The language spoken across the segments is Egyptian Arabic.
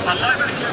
الله يبارك فيك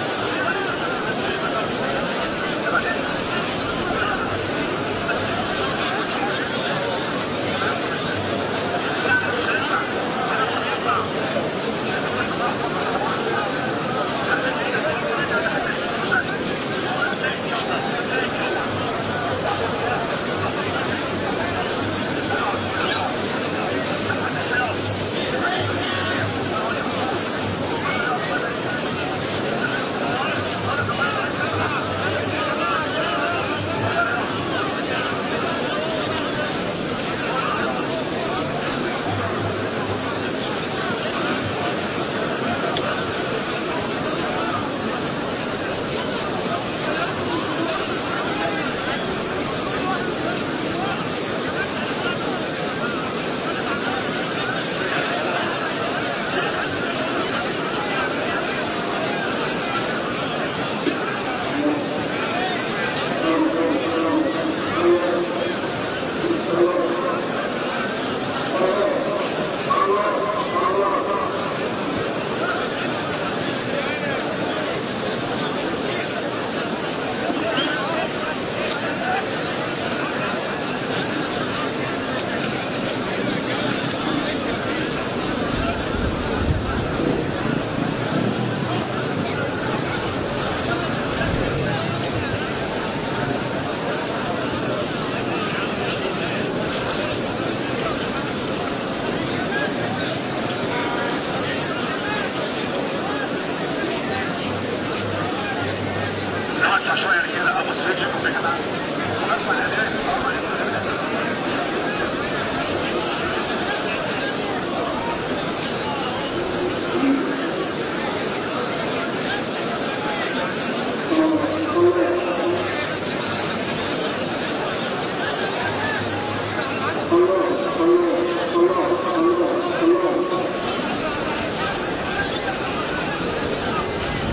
نوسع شويه يا رجاله ابص رجلكم يا جماعه ارفع الاذان ارفع الاذان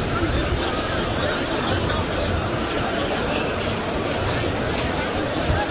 الله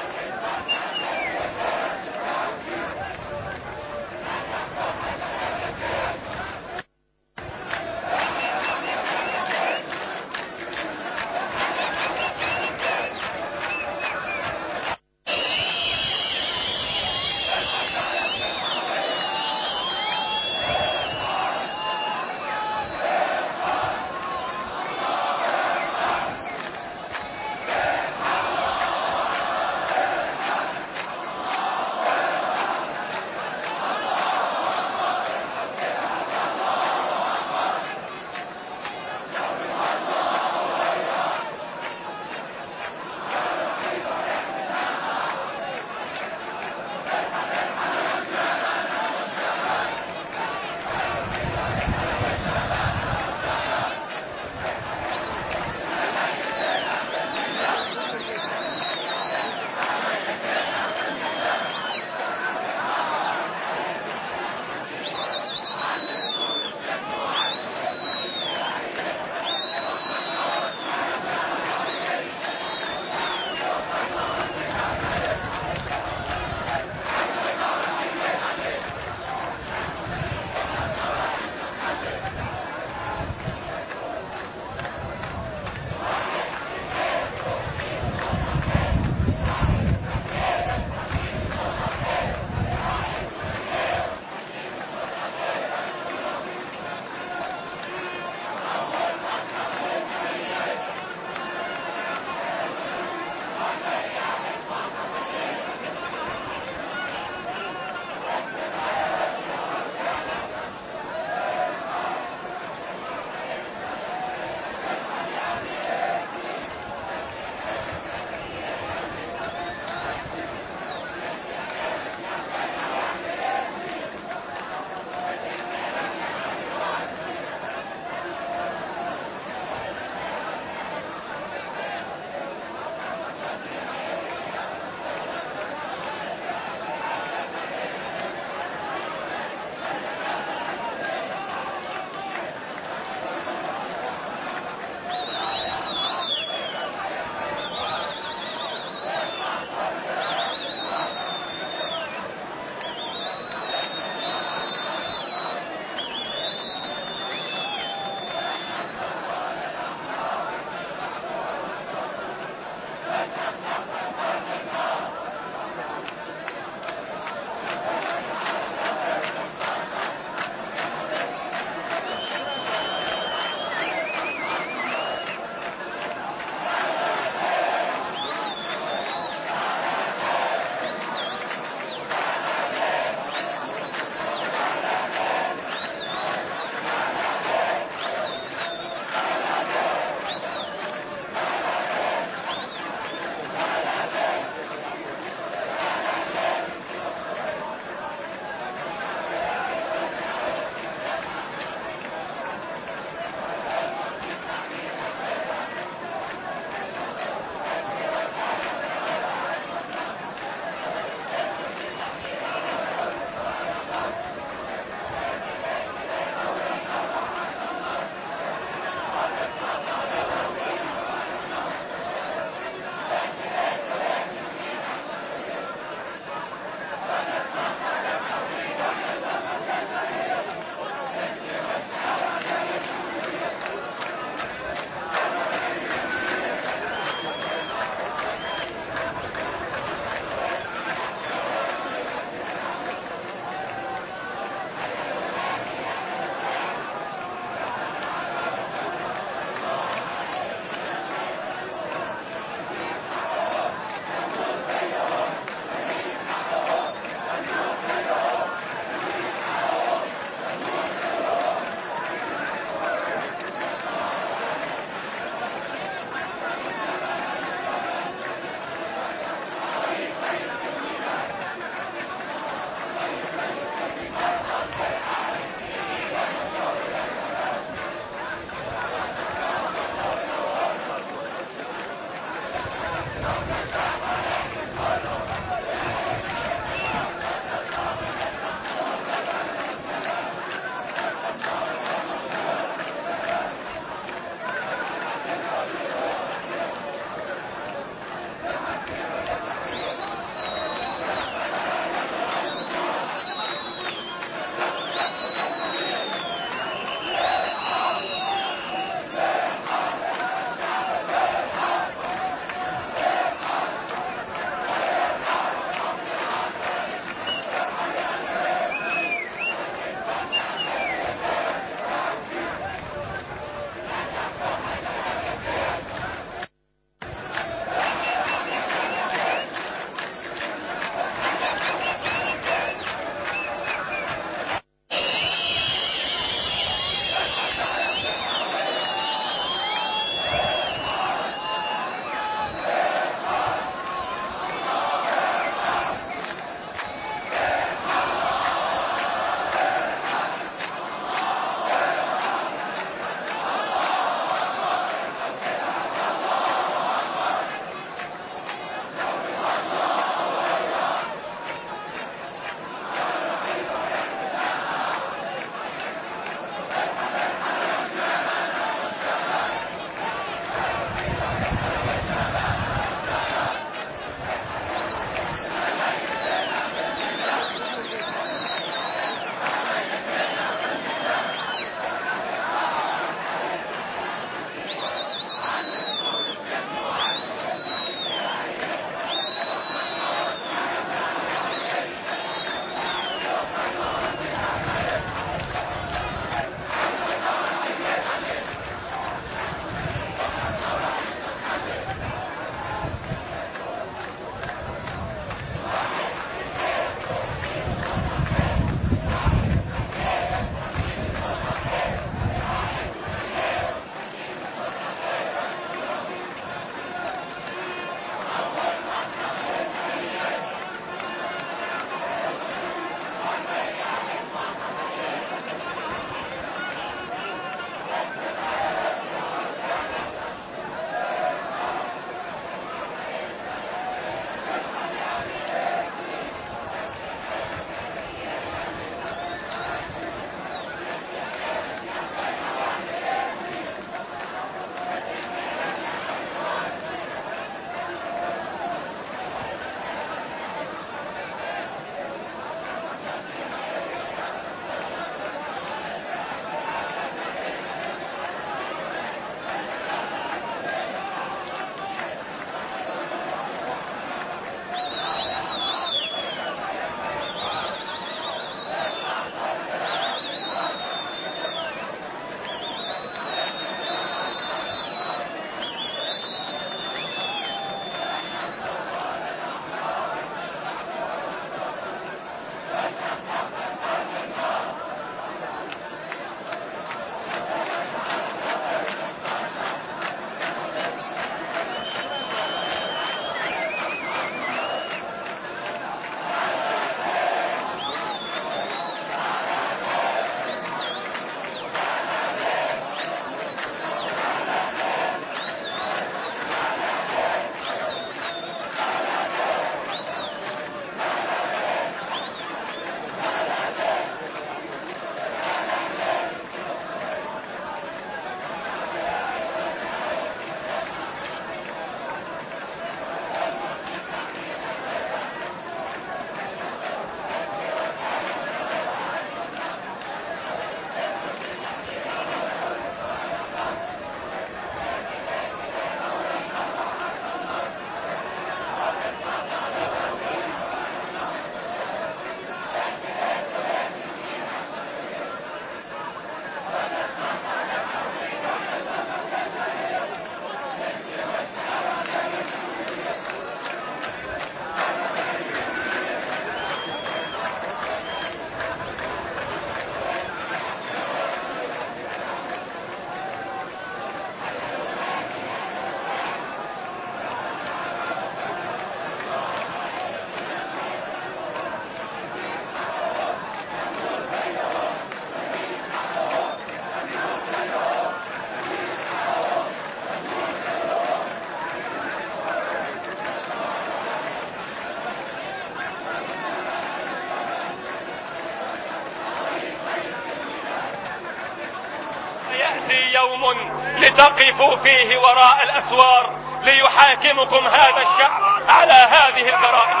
يوم لتقفوا فيه وراء الأسوار ليحاكمكم هذا الشعب على هذه الجرائم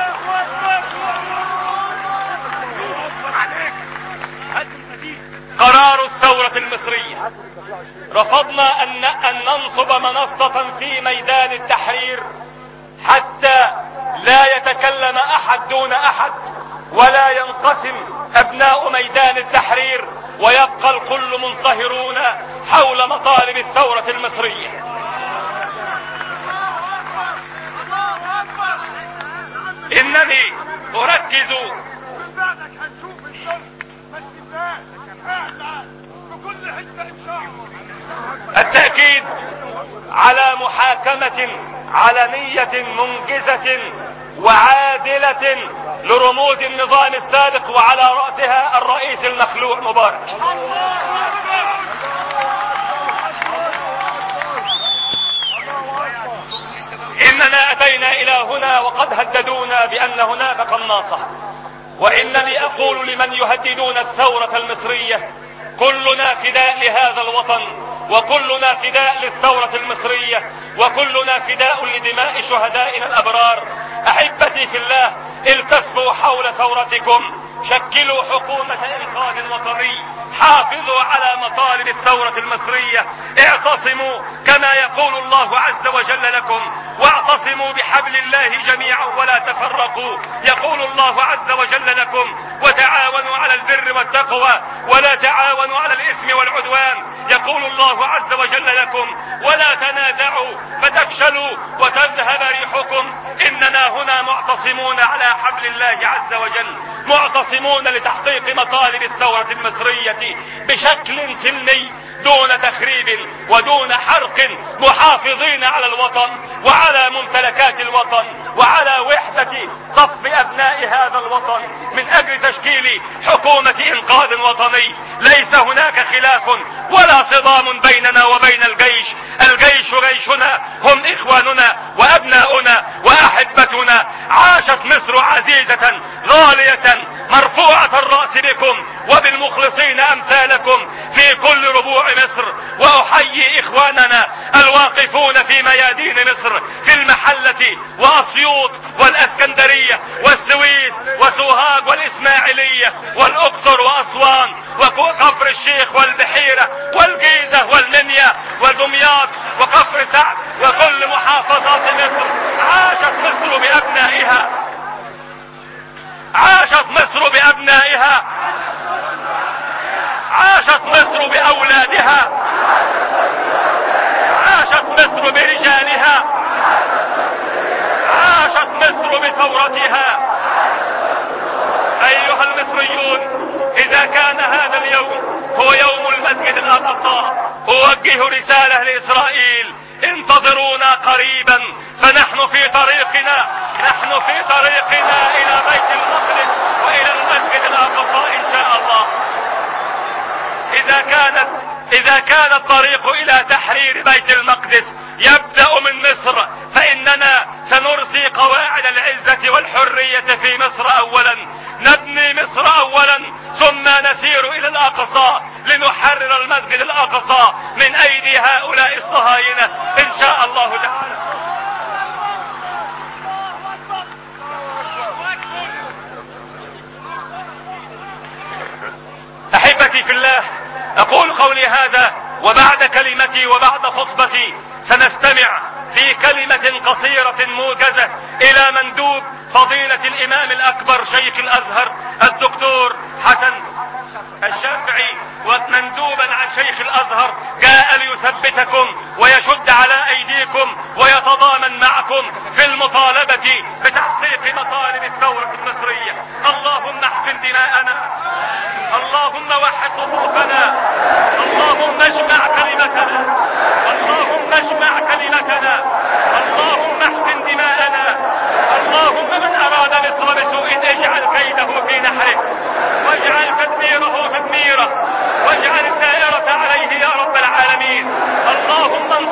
قرار الثورة المصرية رفضنا أن, أن ننصب منصة في ميدان التحرير حتى لا يتكلم أحد دون أحد ولا ينقسم أبناء ميدان التحرير ويبقى الكل منصهرون حول مطالب الثورة المصرية إنني أركز التأكيد على محاكمة علنية منجزة وعادلة لرموز النظام السابق وعلى رأسها الرئيس المخلوع مبارك إننا أتينا إلى هنا وقد هددونا بأن هناك قناصة وإنني أقول لمن يهددون الثورة المصرية كلنا فداء لهذا الوطن وكلنا فداء للثورة المصرية وكلنا فداء لدماء شهدائنا الأبرار أحبتي في الله التفوا حول ثورتكم شكلوا حكومة إنقاذ وطني حافظوا على مطالب الثورة المصرية اعتصموا كما يقول الله عز وجل لكم واعتصموا بحبل الله جميعا ولا تفرقوا يقول الله عز وجل لكم وتعاونوا على البر والتقوى ولا تعاونوا على الإثم والعدوان يقول الله عز وجل لكم ولا تنازعوا فتفشلوا وتذهب ريحكم إننا هنا معتصمون على حبل الله عز وجل معتصمون لتحقيق مطالب الثورة المصرية بشكل سلمي دون تخريب ودون حرق محافظين على الوطن وعلى ممتلكات الوطن وعلى وحدة صف أبناء هذا الوطن من أجل تشكيل حكومة إنقاذ وطني ليس هناك خلاف ولا صدام بيننا وبين الجيش الجيش جيشنا هم إخواننا وأبناؤنا وأحبتنا عاشت مصر عزيزة غالية مرفوعة الرأس بكم وبالمخلصين أمثالكم في كل ربوع مصر وأحيي إخواننا الواقفون في ميادين مصر في المحلة وأسيوط والأسكندرية والسويس وسوهاج والإسماعيلية والأقصر وأسوان وكفر الشيخ والبحيرة والجيزة والمنيا ودمياط وكفر سعد وكل محافظات مصر عاشت مصر بأبنائها عاشت مصر بأبنائها عاشت مصر بأولادها عاشت مصر برجالها عاشت مصر بثورتها أيها المصريون إذا كان هذا اليوم هو يوم المسجد الأقصى أوجه رسالة لإسرائيل انتظرونا قريبا فنحن في طريقنا نحن في طريقنا إلى بيت المقدس وإلى المسجد الأقصى إن شاء الله إذا كانت إذا كان الطريق إلى تحرير بيت المقدس يبدأ من مصر فإننا سنرسي قواعد العزة والحرية في مصر أولا نبني مصر أولا ثم نسير إلى الأقصى لنحرر المسجد الأقصى من أيدي هؤلاء الصهاينة إن شاء الله تعالى أحبتي في الله أقول قولي هذا وبعد كلمتي وبعد خطبتي سنستمع في كلمة قصيرة موجزة إلى مندوب فضيلة الإمام الأكبر شيخ الأزهر الدكتور حسن الشافعي ومندوبا عن شيخ الأزهر جاء ليثبتكم ويشد على أيديكم ويتضامن معكم في المطالبة بتحقيق مطالب الثورة المصرية اللهم احقن دماءنا اللهم وحد صفوفنا اللهم اجمع كلمتنا اللهم اجمع كلمتنا اللهم احسن دماءنا اللهم من اراد مصر بسوء اجعل كيده في نحره واجعل تدميره تدميره واجعل الدائرة عليه يا رب العالمين اللهم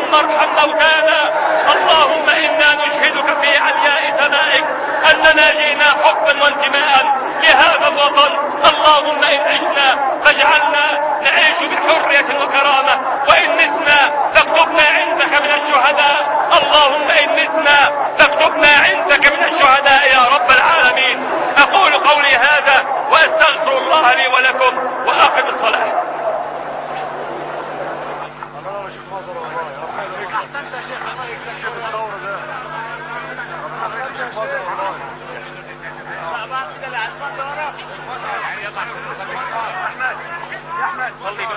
اللهم ارحم موتانا اللهم إنا نشهدك في علياء سمائك أننا جئنا حبا وانتماء لهذا الوطن اللهم إن عشنا فاجعلنا نعيش بحرية وكرامة وإن متنا فاكتبنا عندك من الشهداء اللهم إن متنا فاكتبنا عندك من الشهداء يا رب العالمين أقول قولي هذا وأستغفر الله لي ولكم وأقم الصلاة الله ما شوف مصر والله ربنا يبارك احسنت يا شيخ الله يجزاك خير الثوره ده ربنا يبارك فيك مصر والله بعد كده اللي هتصلي ورا يا احمد يا احمد صلي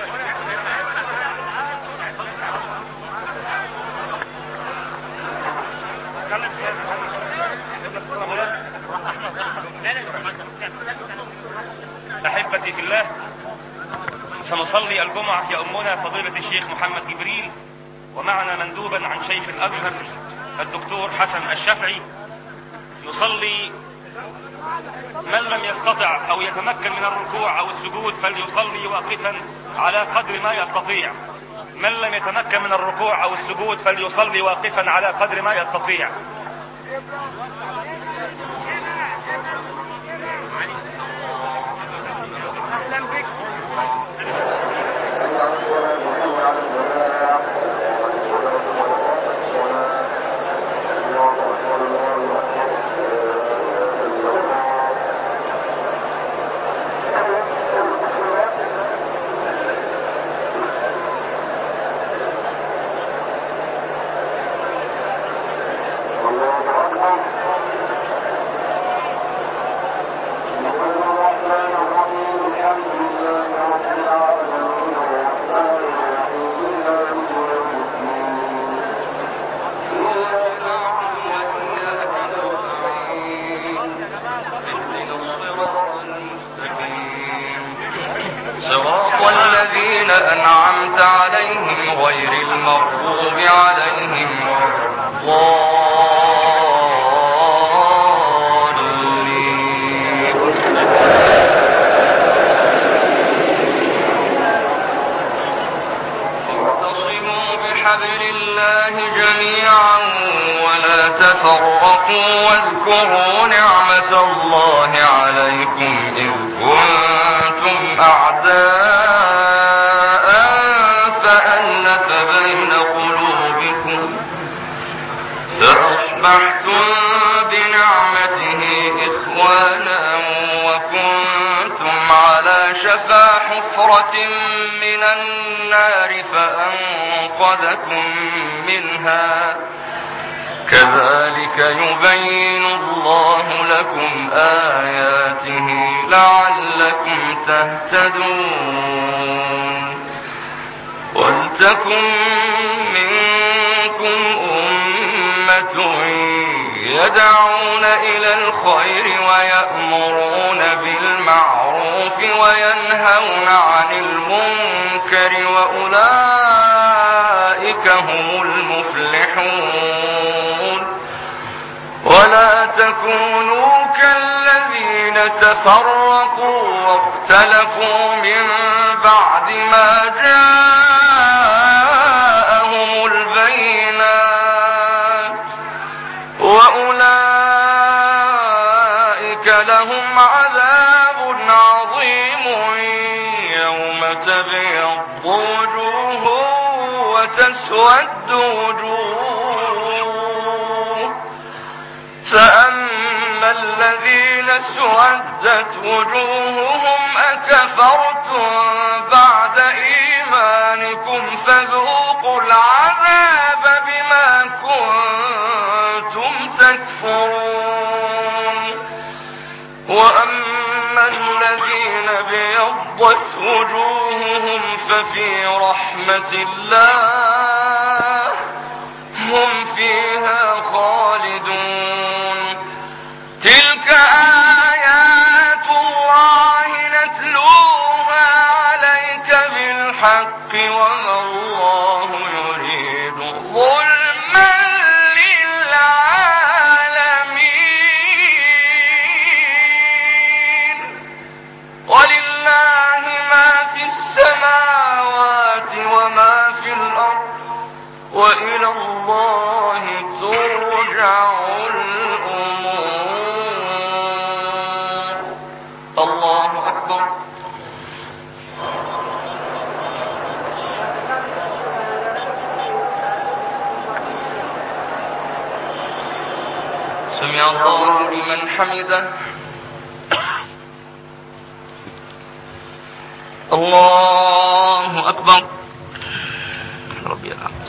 أحبتي في الله سنصلي الجمعة يأمنا فضيلة الشيخ محمد جبريل ومعنا مندوبا عن شيخ الأزهر الدكتور حسن الشافعي نصلي من لم يستطع أو يتمكن من الركوع أو السجود فليصلي واقفا على قدر ما يستطيع من لم يتمكن من الركوع أو السجود فليصلي واقفا على قدر ما يستطيع صراط الذين أنعمت عليهم غير المغضوب عليهم ولا الضالين واعتصموا بحبل الله جميعا ولا تفرقوا واذكروا نعمة الله عليكم إذ كنتم أعداء فألف بين قلوبكم فأصبحتم بنعمته إخوانا وكنتم على شفا حفرة من النار فأنقذكم منها كذلك يبين الله لكم آياته لعلكم تهتدون ولتكن منكم أمة يدعون إلى الخير ويأمرون بالمعروف وينهون عن المنكر وأولئك هم المفلحون ولا تكونوا كالذين تفرقوا واختلفوا من بعد ما جاءهم البينات وأولئك لهم عذاب عظيم يوم تبيض وجوه وتسود وجوه فأما الذين اسودت وجوههم أكفرتم بعد إيمانكم فذوقوا العذاب بما كنتم تكفرون وأما الذين بيضت وجوههم ففي رحمة الله هم فيها خالدون تلك آيات الله نتلوها عليك بالحق وما الله يريد ظلما للعالمين ولله ما في السماوات وما في الأرض وإلى الله ترجع الأمور الله أكبر سمع الله لمن حمده الله أكبر ربي الحمد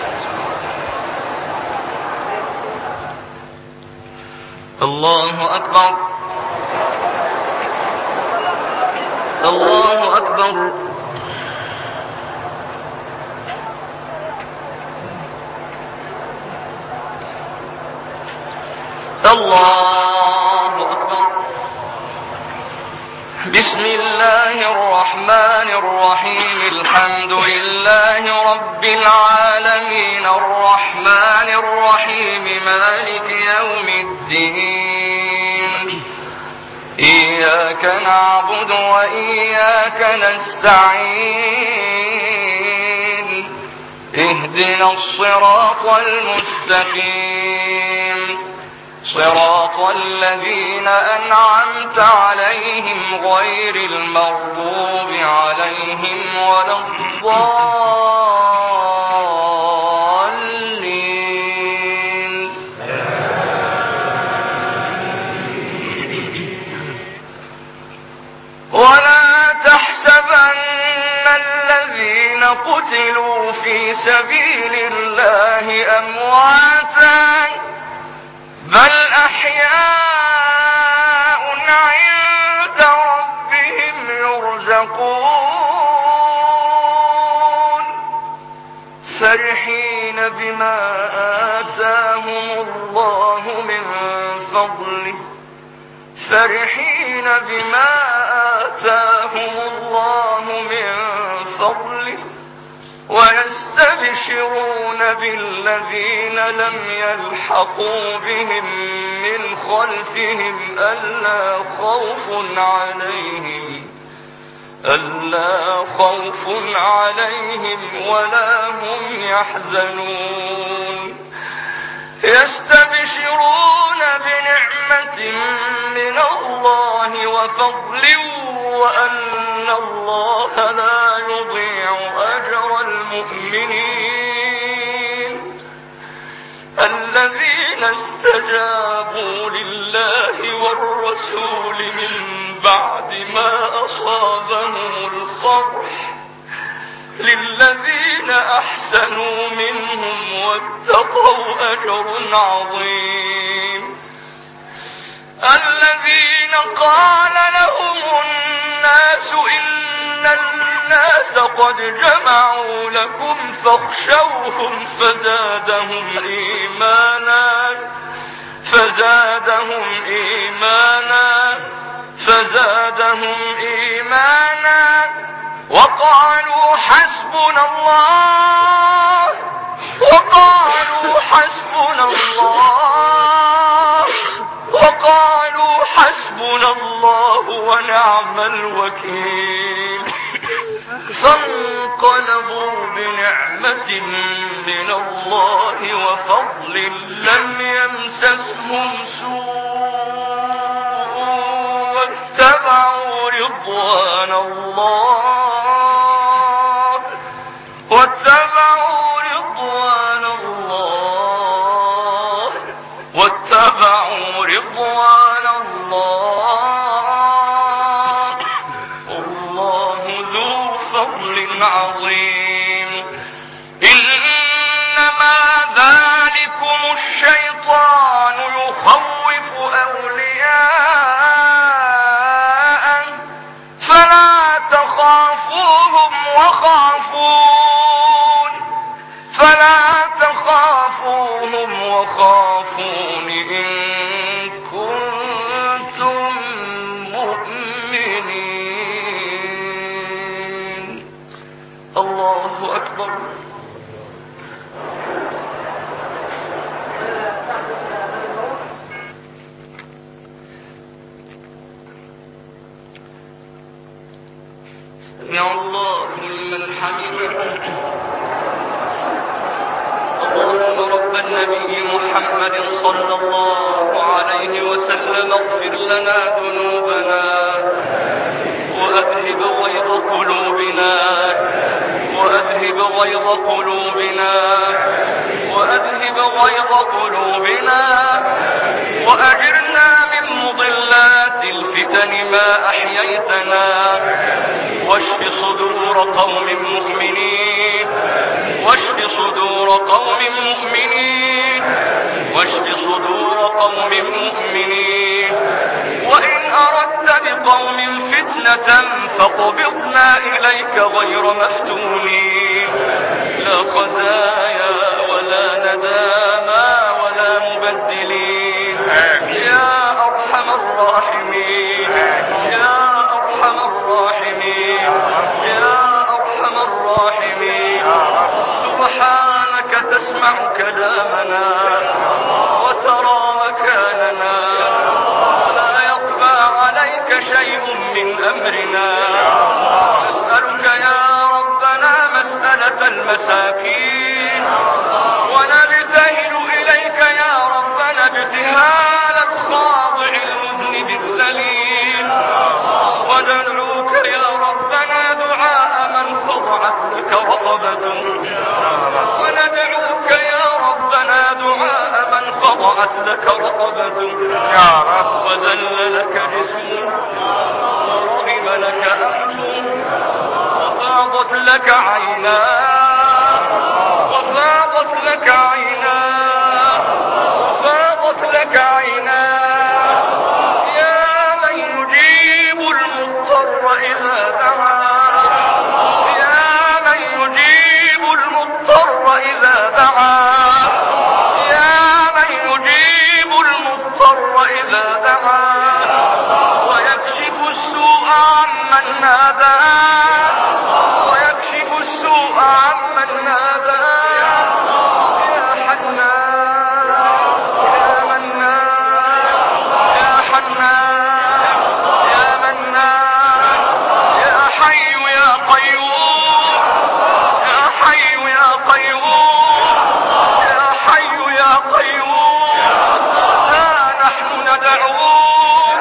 الله أكبر الله أكبر الله أكبر بسم الله الرحمن الرحيم الحمد لله رب العالمين الرحمن الرحيم مالك يوم الدين إياك نعبد وإياك نستعين اهدنا الصراط المستقيم صراط الذين أنعمت عليهم غير المغضوب عليهم ولا الضالين ولا تحسبن الذين قتلوا في سبيل الله أمواتاً بل أحياء عند ربهم يرزقون فرحين بما آتاهم الله من فضله فرحين بما آتاهم الله من فضله ويستبشرون بالذين لم يلحقوا بهم من خلفهم ألا خوف عليهم ألا خوف عليهم ولا هم يحزنون يستبشرون بنعمة من الله وفضل وأن الله لا يضيع أجر المؤمنين الذين استجابوا لله والرسول من بعد ما أصابهم القرح للذين أحسنوا منهم واتقوا أجر عظيم الذين قال لهم الناس إن الناس قد جمعوا لكم فاخشوهم فزادهم إيمانا فزادهم إيمانا فزادهم إيمانا وقالوا حسبنا الله وقالوا حسبنا الله وقالوا حسبنا الله ونعم الوكيل فانقلبوا بنعمة من الله وفضل لم يمسسهم سوء واتبعوا رضوان الله واتبعوا رضوان الله واتبعوا رضوان الله الله ذو فضل عظيم إنما ذلكم الشيطان يخوف أولياءه فلا تخافوهم وخافون فلا تخافوهم وخافون إن كنتم مؤمنين الله أكبر سمع الله لمن حمده رب النبي محمد صلى الله عليه وسلم اغفر لنا ذنوبنا وأذهب غيظ قلوبنا وأذهب غيظ قلوبنا وأذهب غيظ قلوبنا وأجرنا من مضلات الفتن ما أحييتنا واشف صدور قوم مؤمنين واشف صدور قوم مؤمنين واشف صدور قوم مؤمنين وإن أردت بقوم فتنة فقبضنا إليك غير مفتونين لا خزايا ولا نداما ولا مبدلين يا أرحم الراحمين يا أرحم الراحمين يا أرحم الراحمين سبحانك تسمع كلامنا وترى مكاننا ولا يخفى عليك شيء من أمرنا نسألك يا ربنا مسألة المساكين ونبتهل إليك يا ربنا ابتهال الخاضع المذنب الذليل وندعوك يا ربنا دعاء من خضعت لك رقبته وندعوك يا ربنا دعاء من خضعت لك رقبته يا رب وذل لك جسمه ورغم لك أنفه وفاضت لك عيناه وفاضت لك عيناه وفاضت لك عيناه يا من يجيب المضطر إذا دعاه يا من يجيب المضطر إذا دعاه يا من يجيب المضطر إذا دعاه ويكشف السوء عمن ناداه ويكشف السوء عمن ناداه يا حنان يا منان يا حنان يا منان يا حي يا قيوم يا حي يا قيوم يا حي يا قيوم ها نحن ندعوك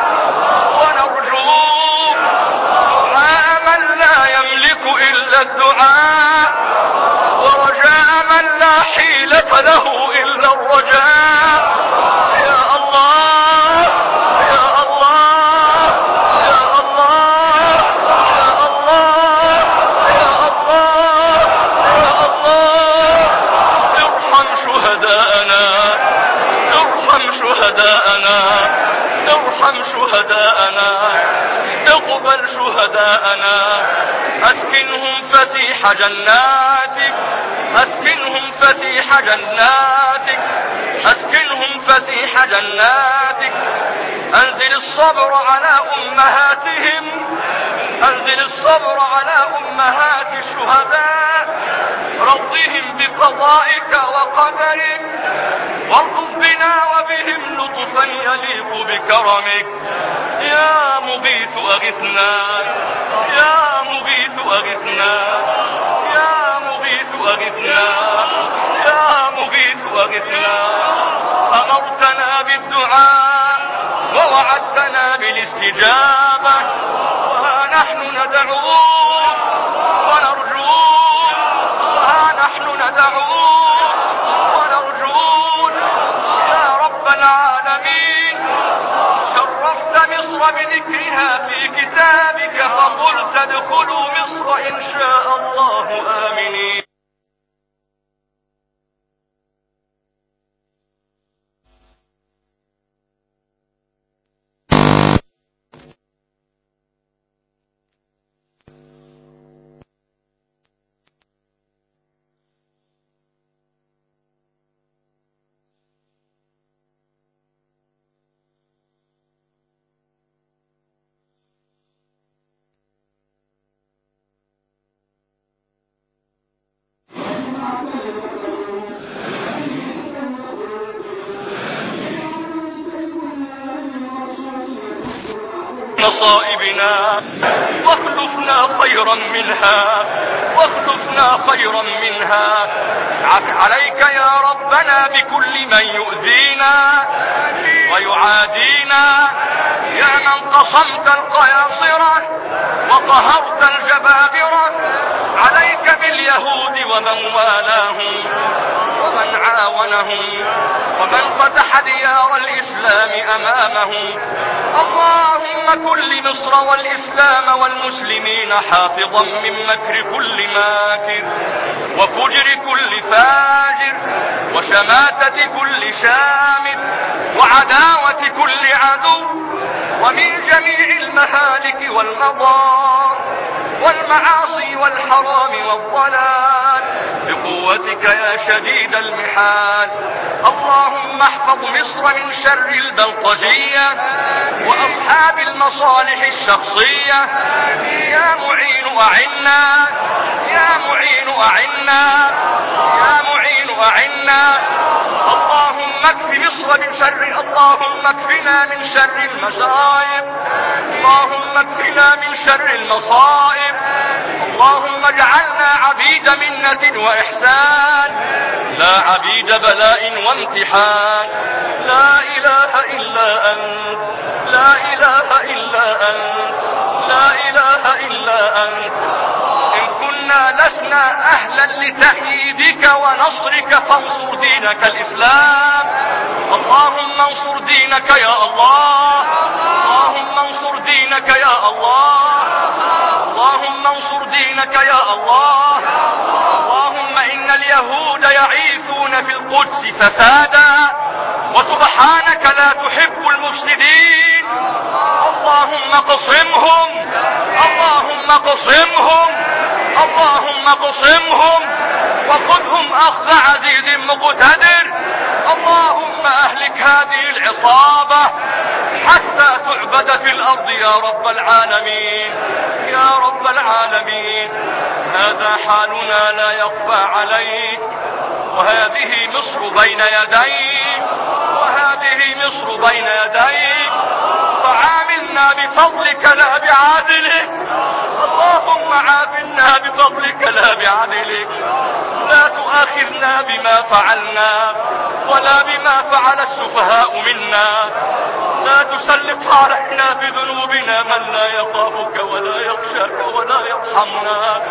ونرجوك دعاء من لا يملك إلا الدعاء ورجاء من لا حيلة له إلا الرجاء يا الله يا الله يا الله يا الله يا الله يا الله ارحم شهداءنا ارحم شهداءنا ارحم شهداءنا اقبل شهداءنا اسكنهم فسيح جناتك اسكنهم فسيح جناتك اسكنهم فسيح جناتك انزل الصبر على امهاتهم انزل الصبر على امهات الشهداء رضهم بقضائك وقدرك وارض بنا وبهم لطفا يليق بكرمك يا مغيث اغثنا يا مغيث اغثنا يا مغيث اغثنا يا مغيث اغثنا امرتنا بالدعاء ووعدتنا بالاستجابه وها نحن ندعوك ونرجوك وها نحن ندعوك ونرجوك يا رب العالمين شرفت مصر بذكرها في كتابك فقلت ادخلوا مصر إن شاء الله آمنين مصائبنا واخلفنا خيرا منها واخلفنا خيرا منها عليك يا ربنا بكل من يؤذينا ويعادينا يا من قصمت القياصرة وقهرت الجبابرة عليك باليهود ومن والاهم ومن عاونهم ومن فتح ديار الإسلام أمامهم اللهم كن لمصر والإسلام والمسلمين حافظا من مكر كل ماكر وفجر كل فاجر وشماتة كل شامت وعداوة كل عدو ومن جميع المهالك والمضار والمعاصي والحرام والضلال بقوتك يا شديد المحال اللهم احفظ مصر من شر البلطجية وأصحاب المصالح الشخصية يا معين أعنا يا معين أعنا يا معين أعنا اللهم اكف مصر من شر اللهم اكفنا من شر المصائب اللهم اكفنا من شر المصائب اللهم اجعلنا عبيد منة وإحسان لا عبيد بلاء وامتحان لا إله إلا أنت لا إله إلا أنت لا إله إلا أنت إن كنا لسنا أهلا لتأييدك ونصرك فانصر دينك الإسلام اللهم انصر دينك يا الله اللهم انصر دينك يا الله اللهم انصر دينك يا الله اللهم إن اليهود يعيثون في القدس فسادا وسبحانك لا تحب المفسدين اللهم قصمهم اللهم قصمهم اللهم قصمهم وخذهم أخذ عزيز مقتدر اللهم أهلك هذه العصابة حتى تعبد في الأرض يا رب العالمين يا رب العالمين هذا حالنا لا يخفى عليك وهذه مصر بين يديك وهذه مصر بين يديك فعاملنا بفضلك لا بعادلك اللهم عاملنا بفضلك لا بعدلك لا تؤاخذنا بما فعلنا ولا بما فعل السفهاء منا لا تسلط علينا بذنوبنا من لا يخافك ولا يخشاك ولا يرحمنا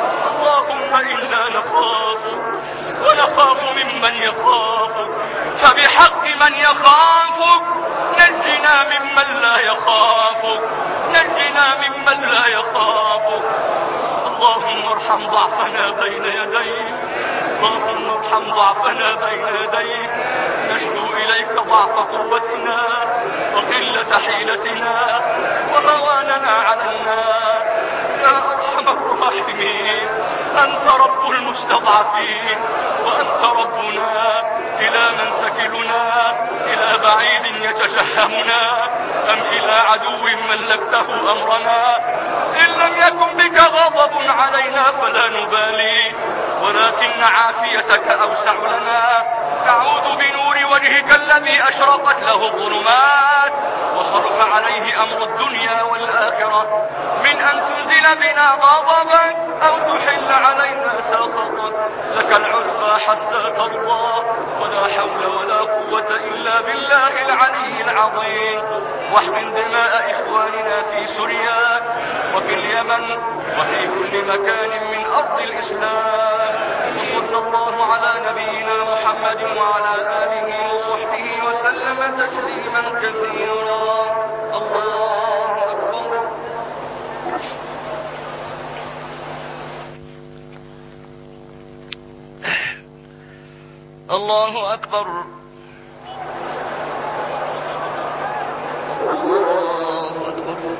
اللهم إنا نخاف ونخاف ممن يخافك فبحق من يخافك نجنا ممن لا يخافك نجنا ممن لا يخافك اللهم ارحم ضعفنا بين يديك اللهم ارحم ضعفنا بين يديك نشكو إليك ضعف قوتنا وقلة حيلتنا وهواننا على الناس يا أرحم الراحمين أنت رب المستضعفين وأنت ربنا إلى من تكلنا إلى بعيد يتجهمنا أم إلى عدو ملكته أمرنا إن لم يكن بك غضب علينا فلا نبالي ولكن عافيتك أوسع لنا نعوذ بنور وجهك الذي أشرقت له الظلمات وصرف عليه أمر الدنيا والآخرة من أن تنزل بنا غضبا أو تحل علينا سخطا لك العزى حتى ترضى ولا حول ولا قوة إلا بالله العلي العظيم واحمل دماء إخواننا في سوريا وفي اليمن وفي كل مكان من أرض الإسلام وصلى الله على نبينا محمد وعلى آله وصحبه وسلم تسليما كثيرا الله أكبر الله أكبر الله أكبر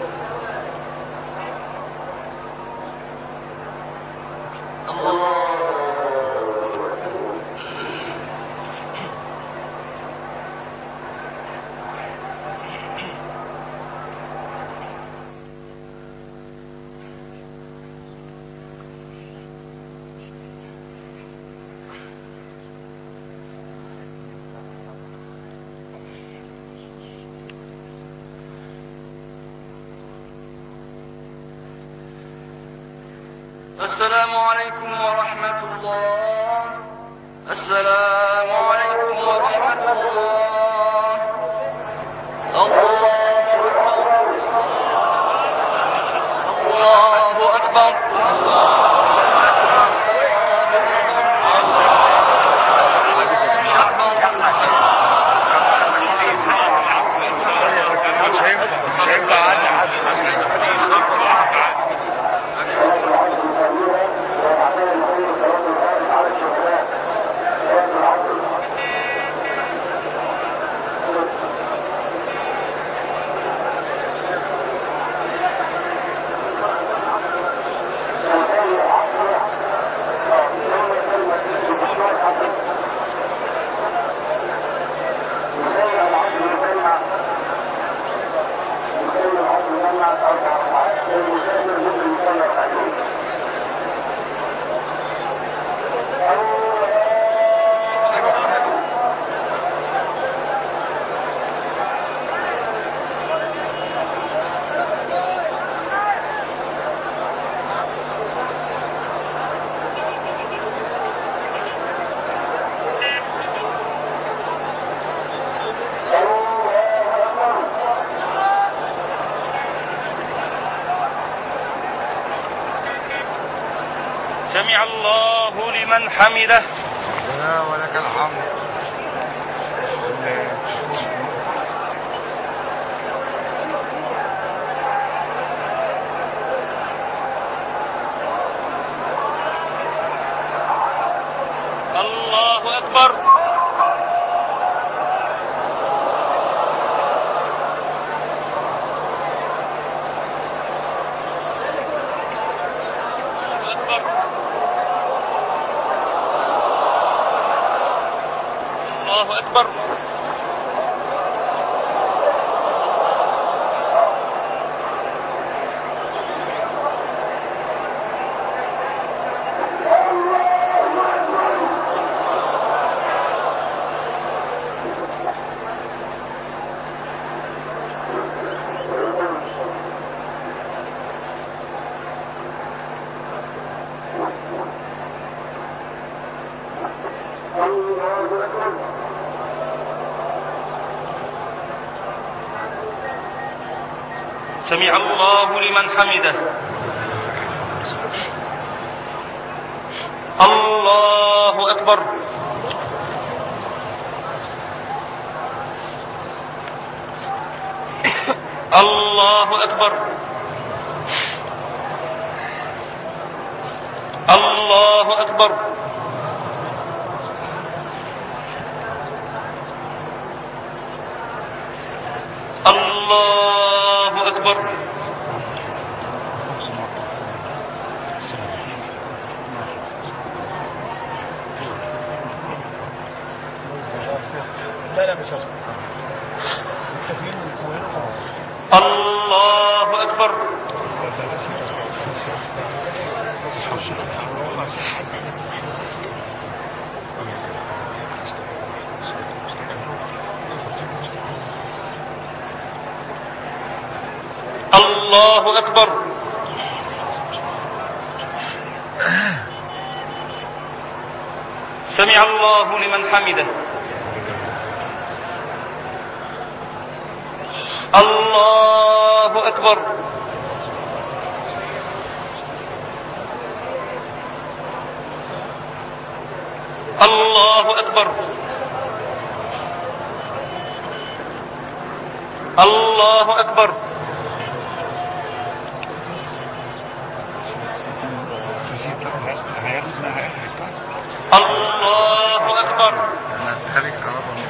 السلام عليكم ورحمة الله السلام عليكم ورحمة الله الله أكبر مش هينفع مش هينفع عندي حد سمع الله لمن حمده ربنا ولك الحمد الله أكبر الله أكبر الله أكبر سمع الله لمن حمده الله أكبر الله أكبر الله أكبر الله أكبر لا لا مش هرسل الله أكبر الله أكبر سمع الله لمن حمده الله أكبر الله أكبر الله أكبر الله أكبر خليك قرابة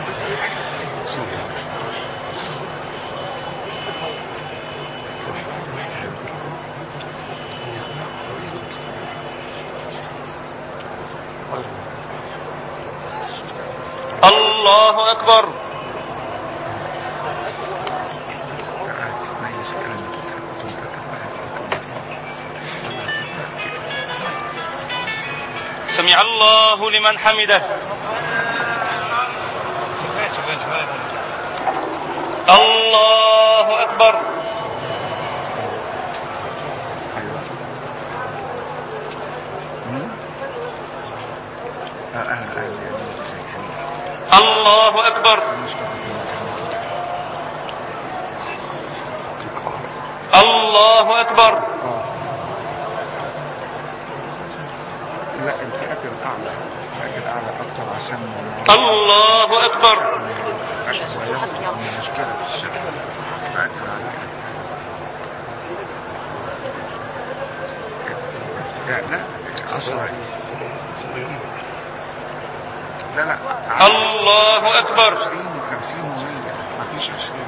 الله أكبر سمع الله لمن حمده الله أكبر الله أكبر الله أكبر لا الفئات الأعلى الفئات الأعلى أكتر عشان الله أكبر المشكلة في الشغل الفئات الأعلى لا لا عشرة لا لا الله أكبر عشرين وخمسين ومية مفيش عشرين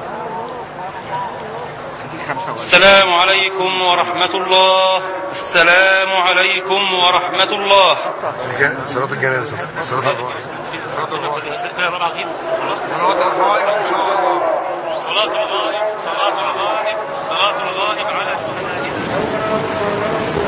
دي خمسة وعشرين السلام عليكم ورحمة الله السلام عليكم ورحمة الله صلاة الجنازة صلاة الغائب صلاة الغائب صلاة الغائب إن شاء الله صلاة الغائب صلاة الغائب صلاة الغائب على شهدائنا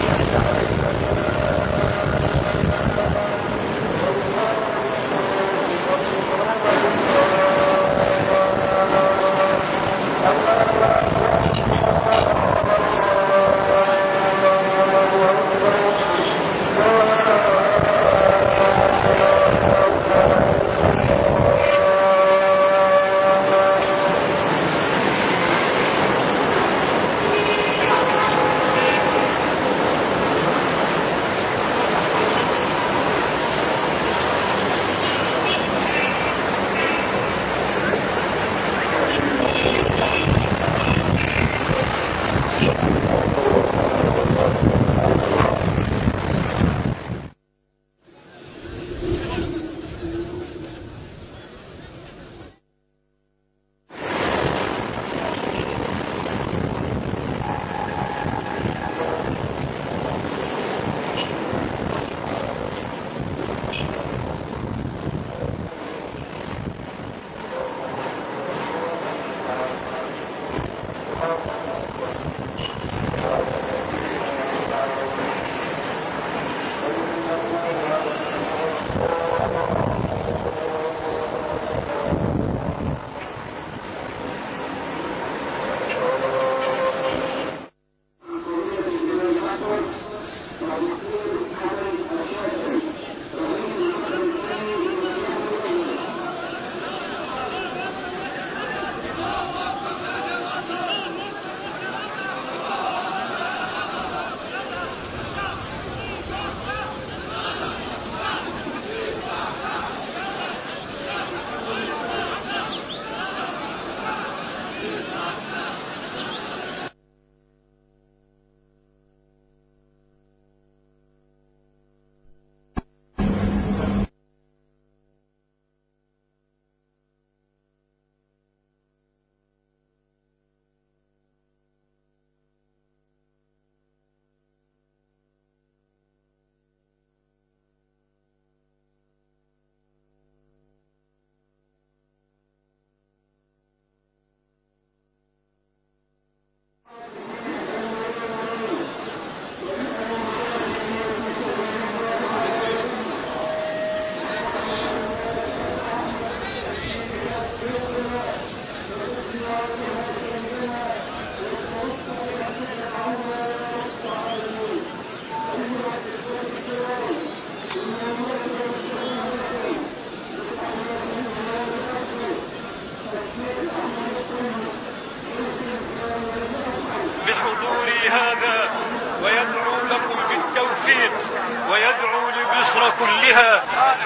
بحضوري هذا ويدعو لكم بالتوفيق ويدعو لمصر كلها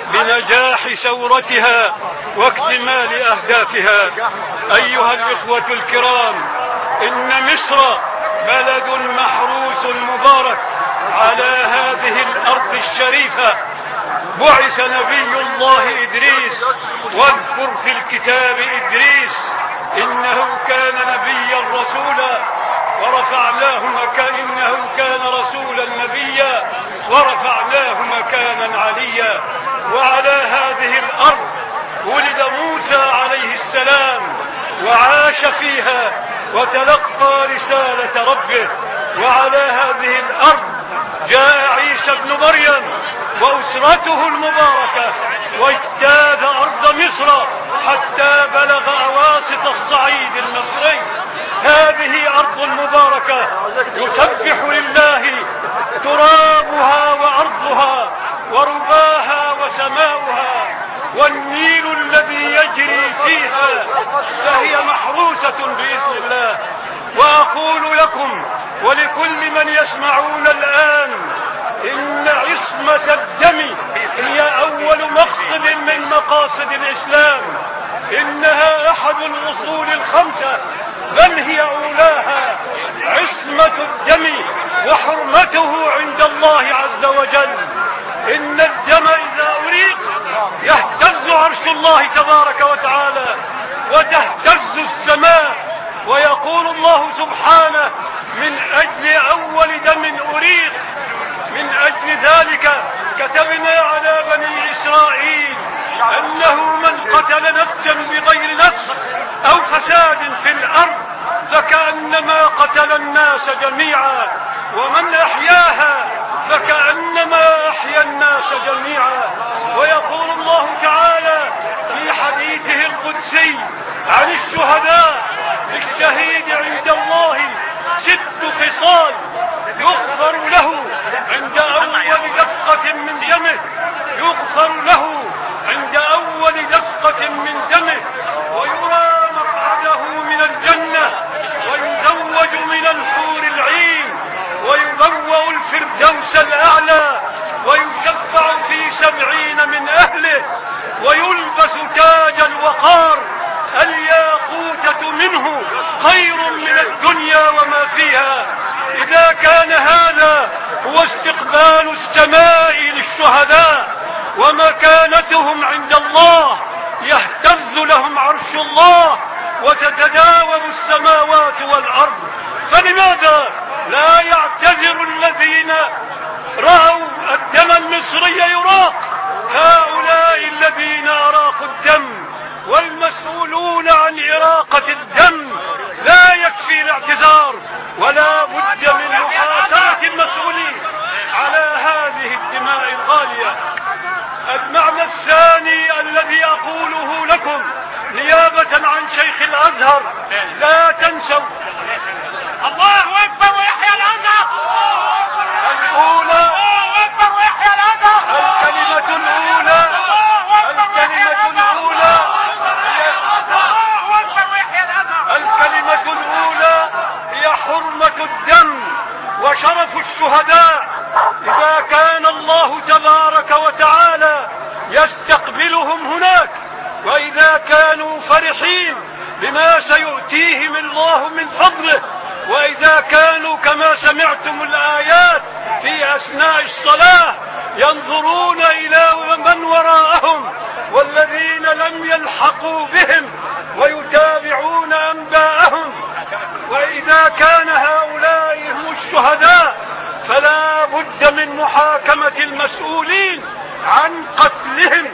بنجاح ثورتها واكتمال أهدافها أيها الإخوة الكرام إن مصر بلد محروس مبارك على هذه الأرض الشريفة بعث نبي الله إدريس واذكر في الكتاب إدريس إنه كان نبيا رسولا ورفعناه مكان إنه كان رسولا نبيا ورفعناه مكانا عليا وعلى هذه الأرض ولد موسى عليه السلام وعاش فيها وتلقى رسالة ربه وعلى هذه الأرض جاء عيسى ابن مريم وأسرته المباركة واجتاز أرض مصر حتى بلغ أواسط الصعيد المصري هذه أرض مباركة يسبح لله ترابها وأرضها ورباها وسماؤها والنيل الذي يجري فيها فهي محروسة بإذن الله وأقول لكم ولكل من يسمعون الآن إن عصمة الدم هي أول مقصد من مقاصد الإسلام إنها أحد الأصول الخمسة بل هي أولاها عصمة الدم وحرمته عند الله عز وجل إن الدم إذا أريق يهتز عرش الله تبارك وتعالى وتهتز السماء ويقول الله سبحانه من أجل أول دم أريق من أجل ذلك كتبنا على بني إسرائيل أنه من قتل نفسا بغير نفس أو فساد في الأرض فكأنما قتل الناس جميعا ومن أحياها فكأنما أحيا الناس جميعا ويقول الله تعالى في حديثه القدسي عن الشهداء للشهيد عند الله ست خصال يغفر له عند أول دقة من دمه يغفر له عند أول دقة من دمه ويرى مقعده من الجنة ويزوج من الحور العين ويبوأ الفردوس الأعلى ويشفع في سبعين من أهله ويلبس تاج الوقار الياقوتة منه خير من الدنيا وما فيها إذا كان هذا هو استقبال السماء للشهداء ومكانتهم عند الله يهتز لهم عرش الله وتتداوم السماوات والأرض فلماذا لا يعتذر الذين رأوا الدم المصري يراق هؤلاء الذين أراقوا الدم والمسؤولون عن إراقة الدم لا يكفي الاعتذار ولا بد من محاسبة المسؤولين على هذه الدماء الغالية المعنى الثاني الذي أقوله لكم نيابة عن شيخ الأزهر لا تنسوا الله اكبر ويحيى الازهر الأولى الله اكبر ويحيى الازهر الكلمة الأولى الكلمة الأولى الله اكبر ويحيى الازهر الكلمة الأولى هي حرمة الدم وشرف الشهداء إذا كان الله تبارك وتعالى يستقبلهم هناك وإذا كانوا فرحين بما سيؤتيهم الله من فضله وإذا كانوا كما سمعتم الآيات في أثناء الصلاة ينظرون إلى من وراءهم والذين لم يلحقوا بهم ويتابعون أنباءهم وإذا كان هؤلاء هم الشهداء فلا بد من محاكمة المسؤولين عن قتلهم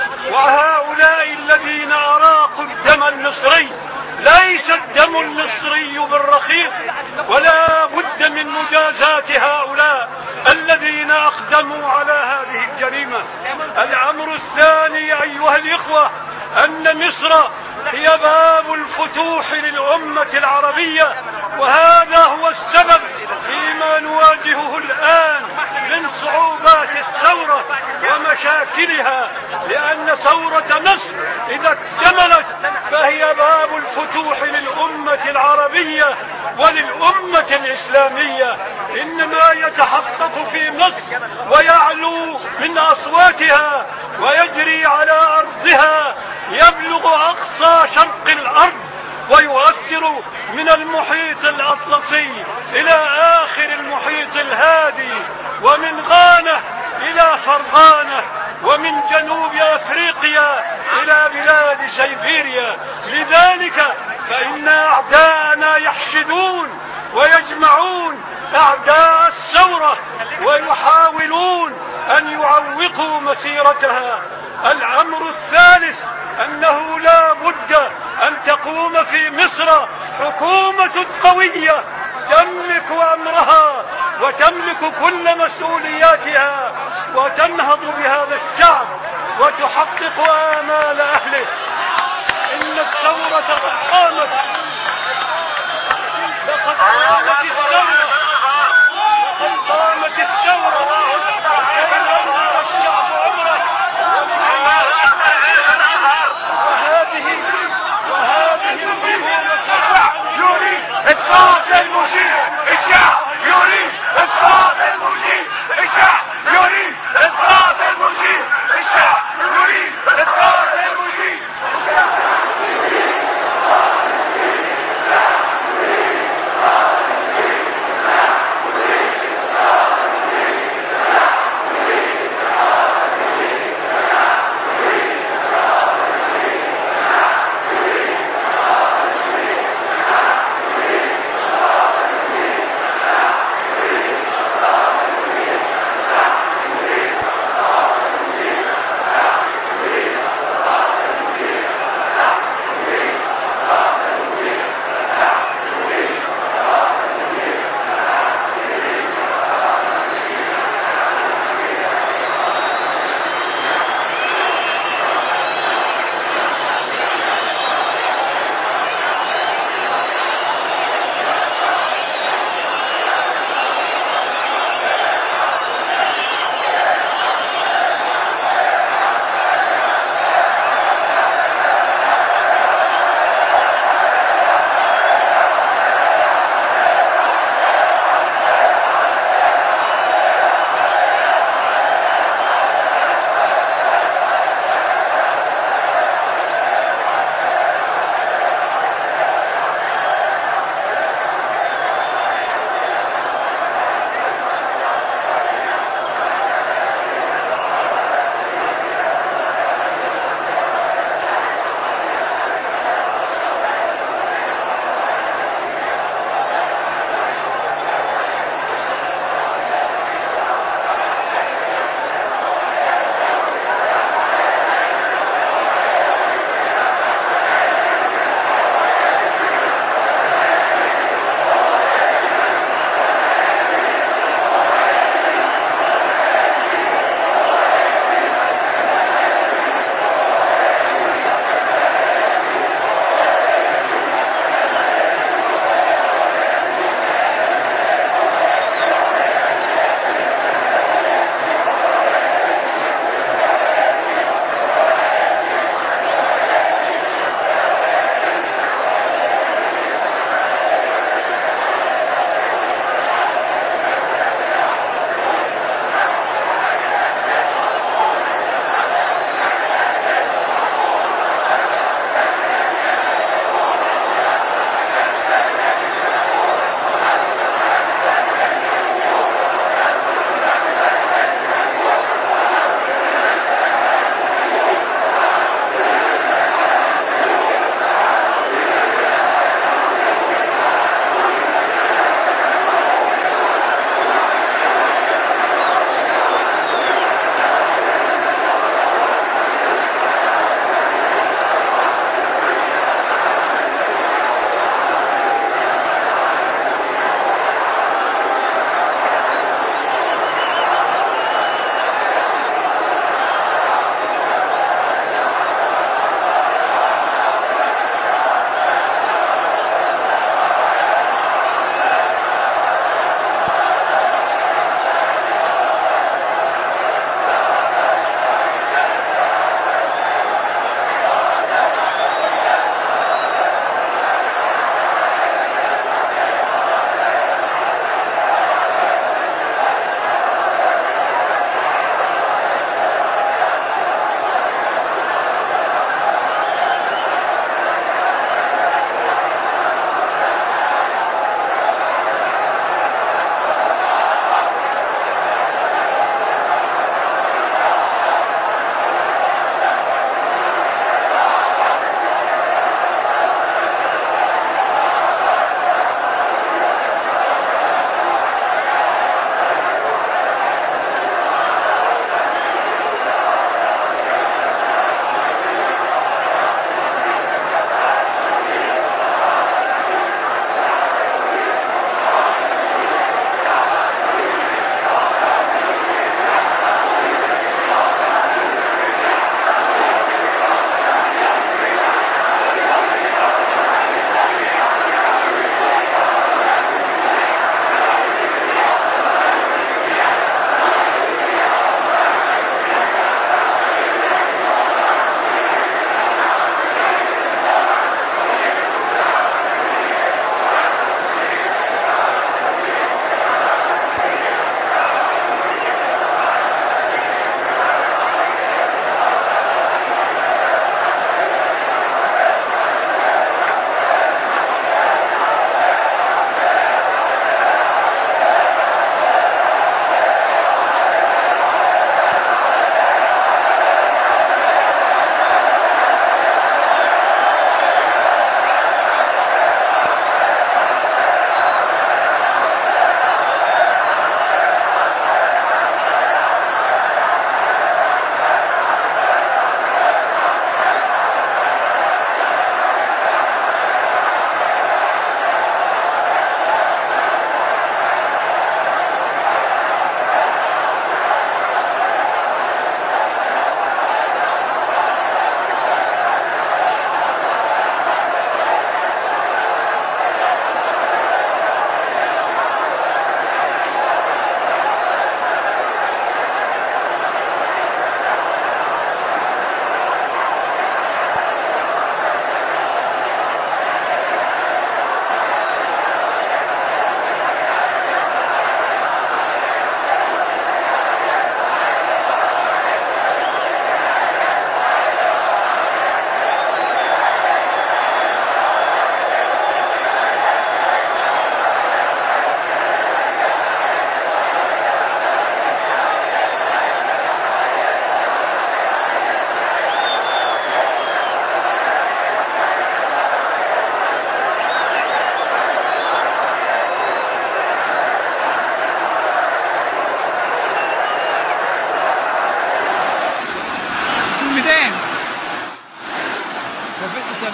وهؤلاء الذين أراقوا الدم المصري ليس الدم المصري بالرخيص ولا بد من مجازاة هؤلاء الذين أقدموا على هذه الجريمة الأمر الثاني أيها الإخوة أن مصر هي باب الفتوح للأمة العربية وهذا هو السبب فيما نواجهه الآن من صعوبات الثورة ومشاكلها لأن ثورة مصر إذا اكتملت فهي باب الفتوح للأمة العربية وللأمة الإسلامية إنما يتحقق في مصر ويعلو من أصواتها ويجري على أرضها يبلغ أقصى شرق الأرض ويؤثر من المحيط الأطلسي إلى آخر المحيط الهادي ومن غانة إلى فرغانة ومن جنوب أفريقيا إلى بلاد سيبيريا لذلك فإن أعداءنا يحشدون ويجمعون أعداء الثورة ويحاولون أن يعوقوا مسيرتها الأمر الثالث أنه لا بد أن تقوم في مصر حكومة قوية تملك أمرها وتملك كل مسؤولياتها وتنهض بهذا الشعب وتحقق آمال أهله إن الثورة قد قامت لقد قامت الثورة لقد قامت الثورة كي يظهر الشعب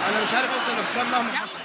انا مش عارف اوصل لحسام مهما حصل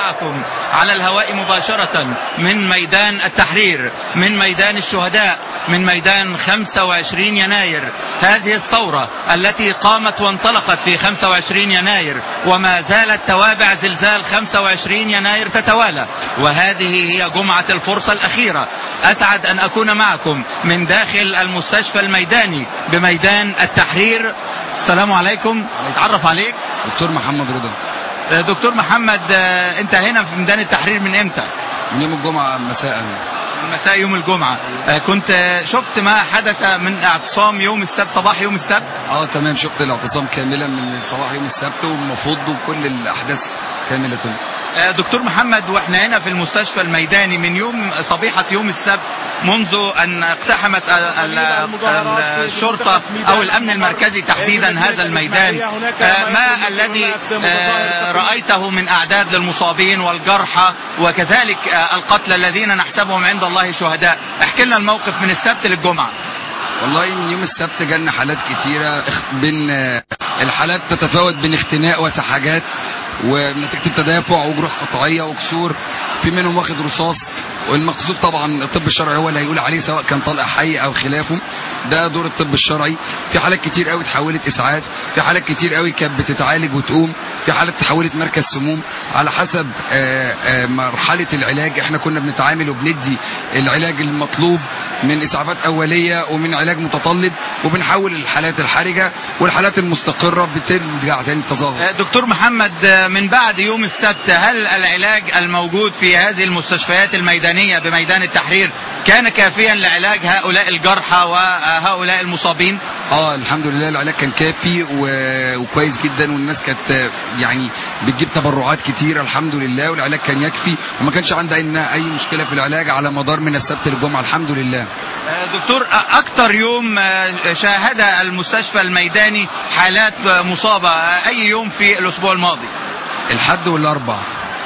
معكم على الهواء مباشرة من ميدان التحرير من ميدان الشهداء من ميدان 25 يناير هذه الثورة التي قامت وانطلقت في 25 يناير وما زالت توابع زلزال 25 يناير تتوالى وهذه هي جمعة الفرصة الأخيرة أسعد أن أكون معكم من داخل المستشفى الميداني بميدان التحرير السلام عليكم نتعرف عليك دكتور محمد رضا آه، دكتور محمد آه، انت هنا في ميدان التحرير من امتى من يوم الجمعة مساء من مساء يوم الجمعة آه، كنت آه، شفت ما حدث من اعتصام يوم السبت صباح يوم السبت اه تمام شفت الاعتصام كاملا من صباح يوم السبت والمفروض وكل الاحداث كاملة آه، دكتور محمد واحنا هنا في المستشفى الميداني من يوم صبيحة يوم السبت منذ ان اقتحمت ال- ال- الشرطة او الامن المركزي تحديدا هذا الميدان آه، ما الذي آه، رأيته من اعداد للمصابين والجرحى وكذلك آه، القتلى الذين نحسبهم عند الله شهداء احكي لنا الموقف من السبت للجمعة والله من يوم السبت جالنا حالات كتيرة اخ- بين آه، الحالات تتفاوت بين اختناق وسحاجات ونتيجة التدافع وجروح قطعية وكسور في منهم واخد رصاص والمقصود طبعا الطب الشرعي هو اللي هيقول عليه سواء كان طلق حي او خلافه ده دور الطب الشرعي في حالات كتير قوي اتحولت اسعاف في حالات كتير قوي كانت بتتعالج وتقوم في حالات تحولت مركز سموم على حسب آه، آه، مرحله العلاج احنا كنا بنتعامل وبندي العلاج المطلوب من اسعافات اوليه ومن علاج متطلب وبنحول الحالات الحرجه والحالات المستقره بترجع تاني التظاهر آه، دكتور محمد آه، من بعد يوم السبت هل العلاج الموجود في هذه المستشفيات الميدانية بميدان التحرير كان كافيا لعلاج هؤلاء الجرحى وهؤلاء المصابين اه الحمد لله العلاج كان كافي و- وكويس جدا والناس كانت آه، يعني بتجيب تبرعات كتيره الحمد لله والعلاج كان يكفي وما كانش عندنا اي مشكله في العلاج على مدار من السبت للجمعه الحمد لله آه، دكتور آه، اكتر يوم آه، شاهد المستشفى الميداني حالات آه، مصابة آه، اي يوم في الاسبوع الماضي الحد والاربع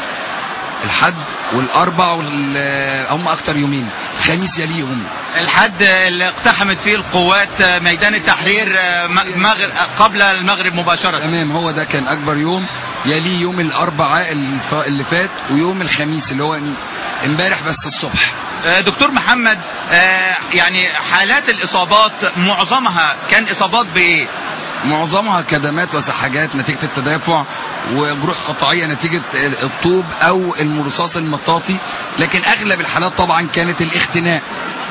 الحد والاربع وال- هم اكتر يومين خميس يليهم الحد اللي اقتحمت فيه القوات آه، ميدان التحرير آه، م- مغرب آه، قبل المغرب مباشرة تمام هو ده كان اكبر يوم يليه يوم الاربعاء الف- اللي فات ويوم الخميس اللي هو امبارح بس الصبح آه، دكتور محمد آه، يعني حالات الاصابات معظمها كان اصابات بايه معظمها كدمات وسحاجات نتيجة التدافع وجروح قطعية نتيجة الطوب أو الرصاص المطاطي لكن أغلب الحالات طبعا كانت الاختناق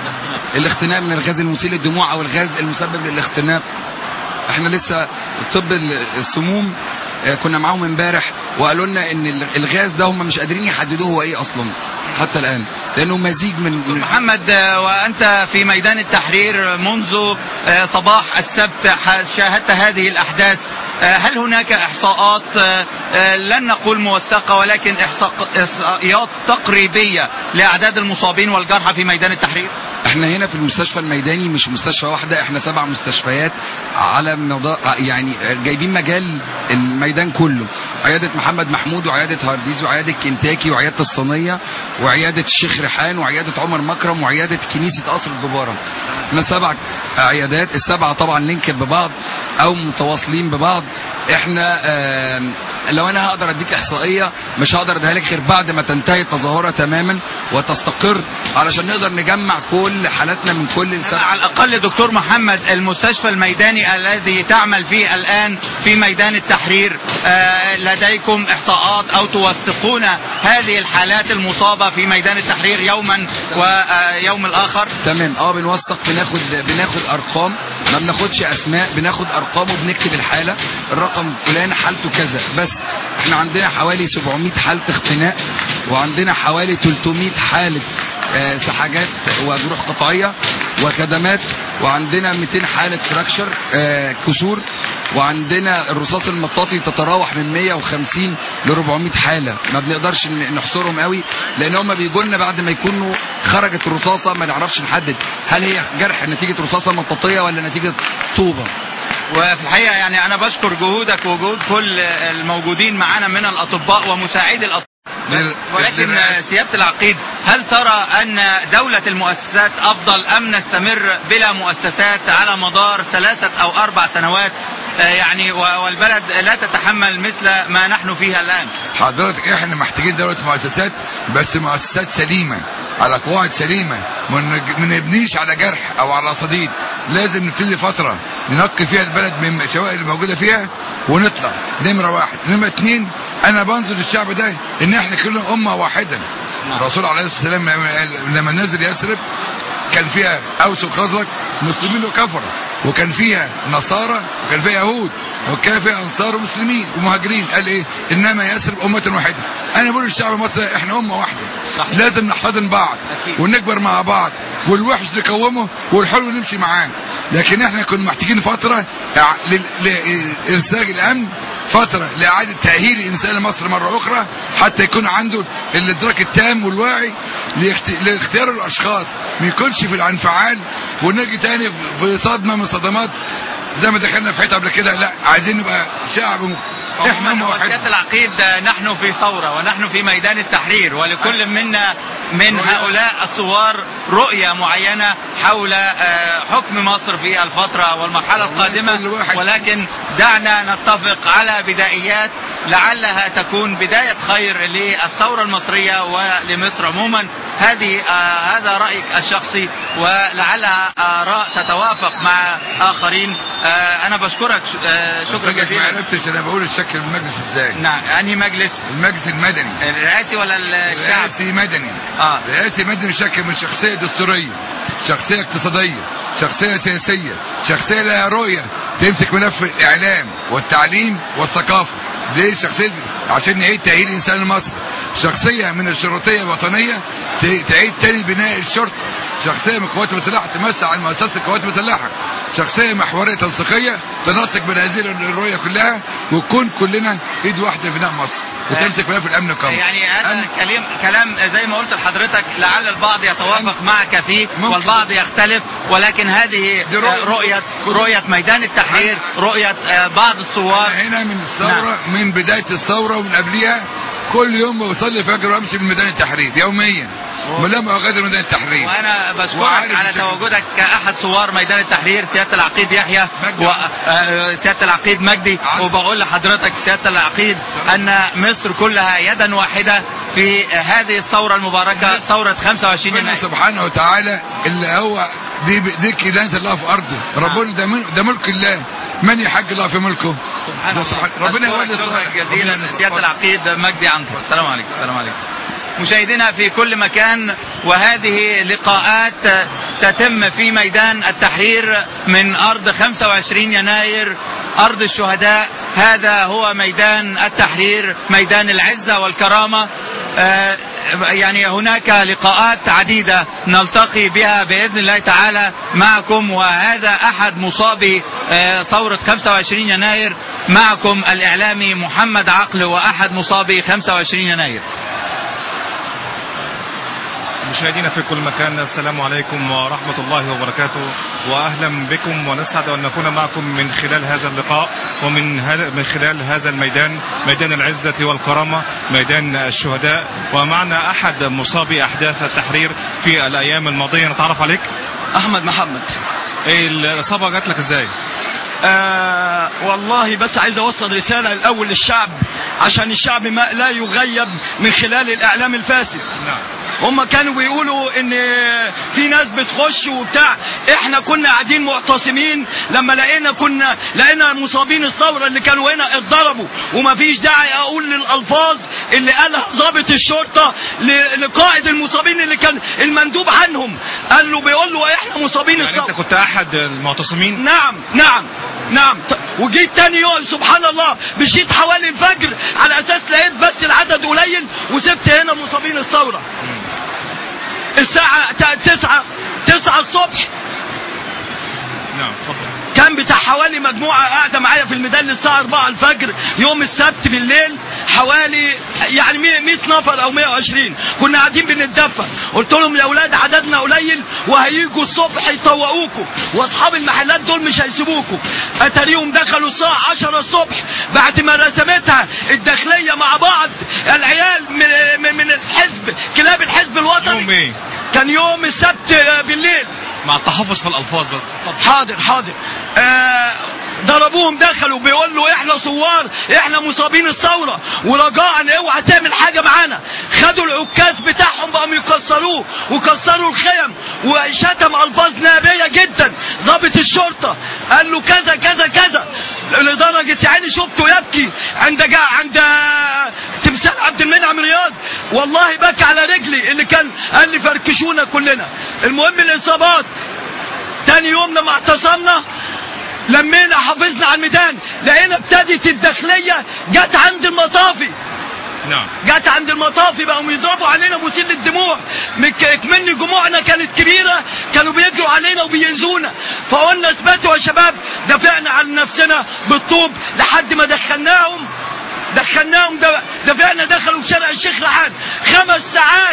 الاختناق من الغاز المسيل للدموع أو الغاز المسبب للاختناق احنا لسه طب السموم آه، كنا معاهم امبارح وقالوا لنا ان الغاز ده هم مش قادرين يحددوه هو ايه اصلا حتى الان لانه مزيج من دكتور محمد آه، وانت في ميدان التحرير منذ آه، صباح السبت ح- شاهدت هذه الاحداث آه، هل هناك احصاءات آه، آه، لن نقول موثقه ولكن إحصاء- احصائيات تقريبيه لاعداد المصابين والجرحى في ميدان التحرير احنا هنا في المستشفى الميداني مش مستشفى واحده احنا سبع مستشفيات على مدار يعني جايبين مجال الميدان كله عياده محمد محمود وعياده هارديز وعياده كنتاكي وعياده الصينيه وعياده الشيخ ريحان وعياده عمر مكرم وعياده كنيسه قصر الجباره احنا سبع عيادات السبعه طبعا لينك ببعض او متواصلين ببعض احنا آم، لو انا هقدر اديك احصائيه مش هقدر اديها لك غير بعد ما تنتهي التظاهره تماما وتستقر علشان نقدر نجمع كل حالاتنا من كل السبع على الاقل دكتور محمد المستشفى الميداني الذي تعمل فيه الان في ميدان التحرير آه، لديكم احصاءات او توثقون هذه الحالات المصابه في ميدان التحرير يوما ويوم الاخر تمام اه بنوثق بناخد بناخد ارقام ما بناخدش اسماء بناخد ارقام وبنكتب الحاله الرقم فلان حالته كذا بس احنا عندنا حوالي 700 حاله اختناق وعندنا حوالي 300 حاله آه، سحاجات وجروح قطعيه وكدمات وعندنا 200 حاله فراكشر آه، كسور وعندنا الرصاص المطاطي تتراوح من 150 ل 400 حاله ما بنقدرش ن- نحصرهم قوي لان هم بيجوا لنا بعد ما يكونوا خرجت الرصاصه ما نعرفش نحدد هل هي جرح نتيجه رصاصه مطاطيه ولا نتيجه طوبه وفي الحقيقه يعني انا بشكر جهودك وجهود كل الموجودين معنا من الاطباء ومساعدي الاطباء ولكن سيادة العقيد هل ترى أن دولة المؤسسات أفضل أم نستمر بلا مؤسسات على مدار ثلاثة أو أربع سنوات آه، يعني و- والبلد لا تتحمل مثل ما نحن فيها الآن حضرتك احنا محتاجين دولة مؤسسات بس مؤسسات سليمة على قواعد سليمة ما نج- ما نبنيش على جرح او على صديد لازم نبتدي فترة ننقي فيها البلد من الشوائب اللي موجودة فيها ونطلع نمرة واحد نمرة اتنين انا بنظر للشعب ده ان احنا كلنا امة واحدة الرسول عليه الصلاة والسلام لما- لما نزل يثرب كان فيها اوس وخزرج مسلمين وكفرة وكان فيها نصارى وكان فيها يهود وكان فيها انصار ومسلمين ومهاجرين قال ايه انما يثرب امه واحده انا بقول للشعب المصري احنا امه واحده صحيح. لازم نحتضن بعض أكيد. ونكبر مع بعض والوحش نقومه والحلو نمشي معاه لكن احنا كنا محتاجين فتره ع- لل- لارساج الامن فتره لاعاده تاهيل الانسان مصر مره اخرى حتى يكون عنده الادراك التام والواعي لاخت- لاختيار الاشخاص ما يكونش في الانفعال ونجي تاني في صدمه من الصدمات زي ما دخلنا في حته قبل كده لا عايزين نبقى شعب م- احنا عموما امه هو سيادة واحده العقيد نحن في ثورة ونحن في ميدان التحرير ولكل منا من رؤية. هؤلاء الثوار رؤية معينة حول آه، حكم مصر في الفترة والمرحلة والله كل القادمة واحد- ولكن دعنا نتفق على بدائيات لعلها تكون بداية خير للثورة المصرية ولمصر عموما هذه آه، هذا رأيك الشخصي ولعلها آراء تتوافق مع آخرين آه، أنا بشكرك ش- آه، شكرا شكرا ما جزيلا عرفتش انا بقول الشكل المجلس ازاي نعم أنهي مجلس المجلس المدني الرئاسي ولا الشعب رئاسي مدني اه رئاسي مدني شكل من شخصية دستورية شخصية اقتصادية شخصية سياسية شخصية لها رؤية تمسك ملف الإعلام والتعليم والثقافة دي شخصية عشان نعيد تأهيل الإنسان المصري شخصية من الشرطية الوطنية ت- تعيد تاني بناء الشرطة شخصية من القوات المسلحة تمثل على مؤسسة القوات المسلحة شخصية محورية تنسيقية تنسق بين هذه الرؤية كلها وتكون كلنا ايد واحدة في بناء مصر وتمسك ملف الأمن القومي يعني هذا أمن- كلام كلام زي ما قلت لحضرتك لعل البعض يتوافق معك فيه ممكن. والبعض يختلف ولكن هذه دي رؤية. آه، رؤية كل- رؤية ميدان التحرير رؤية آه، بعض الثوار أنا هنا من الثورة من بداية الثورة ومن قبلها كل يوم بصلي الفجر وامشي من ميدان التحرير يوميا ولما اغادر ميدان التحرير وانا بشكرك وعارف على بشكل- تواجدك كاحد ثوار ميدان التحرير سياده العقيد يحيى مجدي. و... آه، سياده العقيد مجدي عارف. وبقول لحضرتك سياده العقيد ان مصر كلها يدا واحده في هذه الثوره المباركه ثوره 25 ربنا يناير سبحانه وتعالى اللي هو دي دي كيلانة الله في ارضه ربنا ده مل- ده ملك الله من يحج الله في ملكه سبحان ده الله سبحان- ربنا هو أشكرك اللي شكرا صالح. جزيلا ربنا سياده صالح. العقيد مجدي عنتر السلام عليكم السلام عليكم مشاهدينا في كل مكان وهذه لقاءات تتم في ميدان التحرير من ارض 25 يناير ارض الشهداء هذا هو ميدان التحرير ميدان العزه والكرامه آه، يعني هناك لقاءات عديدة نلتقي بها بإذن الله تعالى معكم وهذا أحد مصابي آه، ثورة 25 يناير معكم الإعلامي محمد عقل وأحد مصابي 25 يناير مشاهدينا في كل مكان السلام عليكم ورحمة الله وبركاته وأهلا بكم ونسعد أن نكون معكم من خلال هذا اللقاء ومن هذا من خلال هذا الميدان ميدان العزة والكرامة ميدان الشهداء ومعنا أحد مصابي أحداث التحرير في الأيام الماضية نتعرف عليك احمد محمد إيه الإصابة جات لك إزاي؟ آه والله بس عايز اوصل رساله الاول للشعب عشان الشعب ما لا يغيب من خلال الاعلام الفاسد نعم هم كانوا بيقولوا ان في ناس بتخش وبتاع احنا كنا قاعدين معتصمين لما لقينا كنا لقينا مصابين الثوره اللي كانوا هنا اتضربوا ومفيش داعي اقول للالفاظ اللي قالها ضابط الشرطه ل- لقائد المصابين اللي كان المندوب عنهم قال له بيقول له احنا مصابين يعني الثوره أنت كنت أحد المعتصمين نعم نعم نعم ط- وجيت تاني يوم سبحان الله مشيت حوالي الفجر على اساس لقيت بس العدد قليل وسبت هنا مصابين الثوره الساعه ت- تسعة تسعة الصبح نعم اتفضل كان بتاع حوالي مجموعة قاعدة معايا في الميدان للساعة 4 الفجر يوم السبت بالليل حوالي يعني 100 100 نفر أو 120 كنا قاعدين بنتدفى قلت لهم يا أولاد عددنا قليل وهيجوا الصبح يطوقوكم وأصحاب المحلات دول مش هيسيبوكم أتاريهم دخلوا الساعة 10 الصبح بعد ما رسمتها الداخلية مع بعض العيال من, من- من الحزب كلاب الحزب الوطني يوم إيه؟ كان يوم السبت بالليل مع التحفظ في الألفاظ بس اتفضل. حاضر حاضر آه ضربوهم دخلوا بيقول له احنا ثوار احنا مصابين الثوره ورجاء اوعى تعمل حاجه معانا خدوا العكاز بتاعهم بقوا يكسروه وكسروا الخيم وشتم الفاظ نابيه جدا ضابط الشرطه قال له كذا كذا كذا لدرجه يعني شفته يبكي عند جا عند تمثال عبد المنعم رياض والله بكى على رجلي اللي كان قال لي فركشونا كلنا المهم الاصابات تاني يوم لما اعتصمنا لمينا حافظنا على الميدان لقينا ابتدت الداخليه جت عند المطافي نعم جت عند المطافي بقوا يضربوا علينا مسيل للدموع مك- اكمن جموعنا كانت كبيره كانوا بيجروا علينا وبيأذونا فقلنا اثبتوا يا شباب دافعنا عن نفسنا بالطوب لحد ما دخلناهم دخلناهم د- دفعنا دخلوا في شارع الشيخ رحان خمس ساعات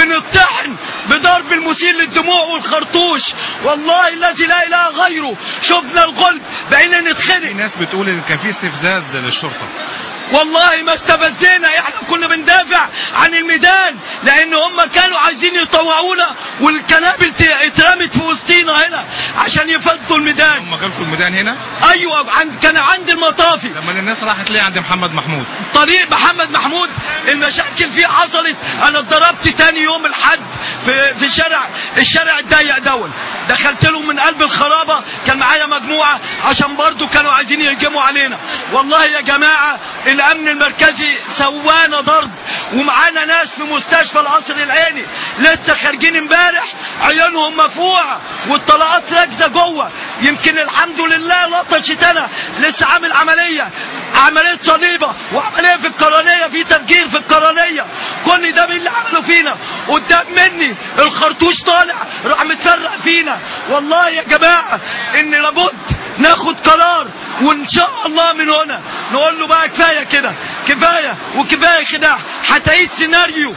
بنطحن بضرب المسيل للدموع والخرطوش والله الذي لا اله غيره شفنا الغلب بقينا في نتخنق ناس بتقول ان كان في استفزاز للشرطه والله ما استفزينا احنا كنا بندافع عن الميدان لان هم كانوا عايزين يطوعونا والكنابل ت- اترمت في وسطينا هنا عشان يفضوا الميدان هم جالكم الميدان هنا ايوه عند كان عند المطافي لما الناس راحت ليه عند محمد محمود طريق محمد محمود المشاكل فيه حصلت انا اتضربت تاني يوم الحد في في شارع الشارع الضيق دول دخلت لهم من قلب الخرابه كان معايا مجموعه عشان برضو كانوا عايزين يهجموا علينا والله يا جماعه الامن المركزي سوانا ضرب ومعانا ناس في مستشفى القصر العيني لسه خارجين امبارح عيونهم مفوعه والطلقات راكزه جوه يمكن الحمد لله لطشت انا لسه عامل عمليه عمليه صليبه وعمليه في القرنيه في تفجير في القرنيه كل ده مين اللي عمله فينا قدام مني الخرطوش طالع راح متفرق فينا والله يا جماعه ان لابد ناخد قرار وان شاء الله من هنا نقول له بقى كفايه كده كفايه وكفايه خداع هتعيد سيناريو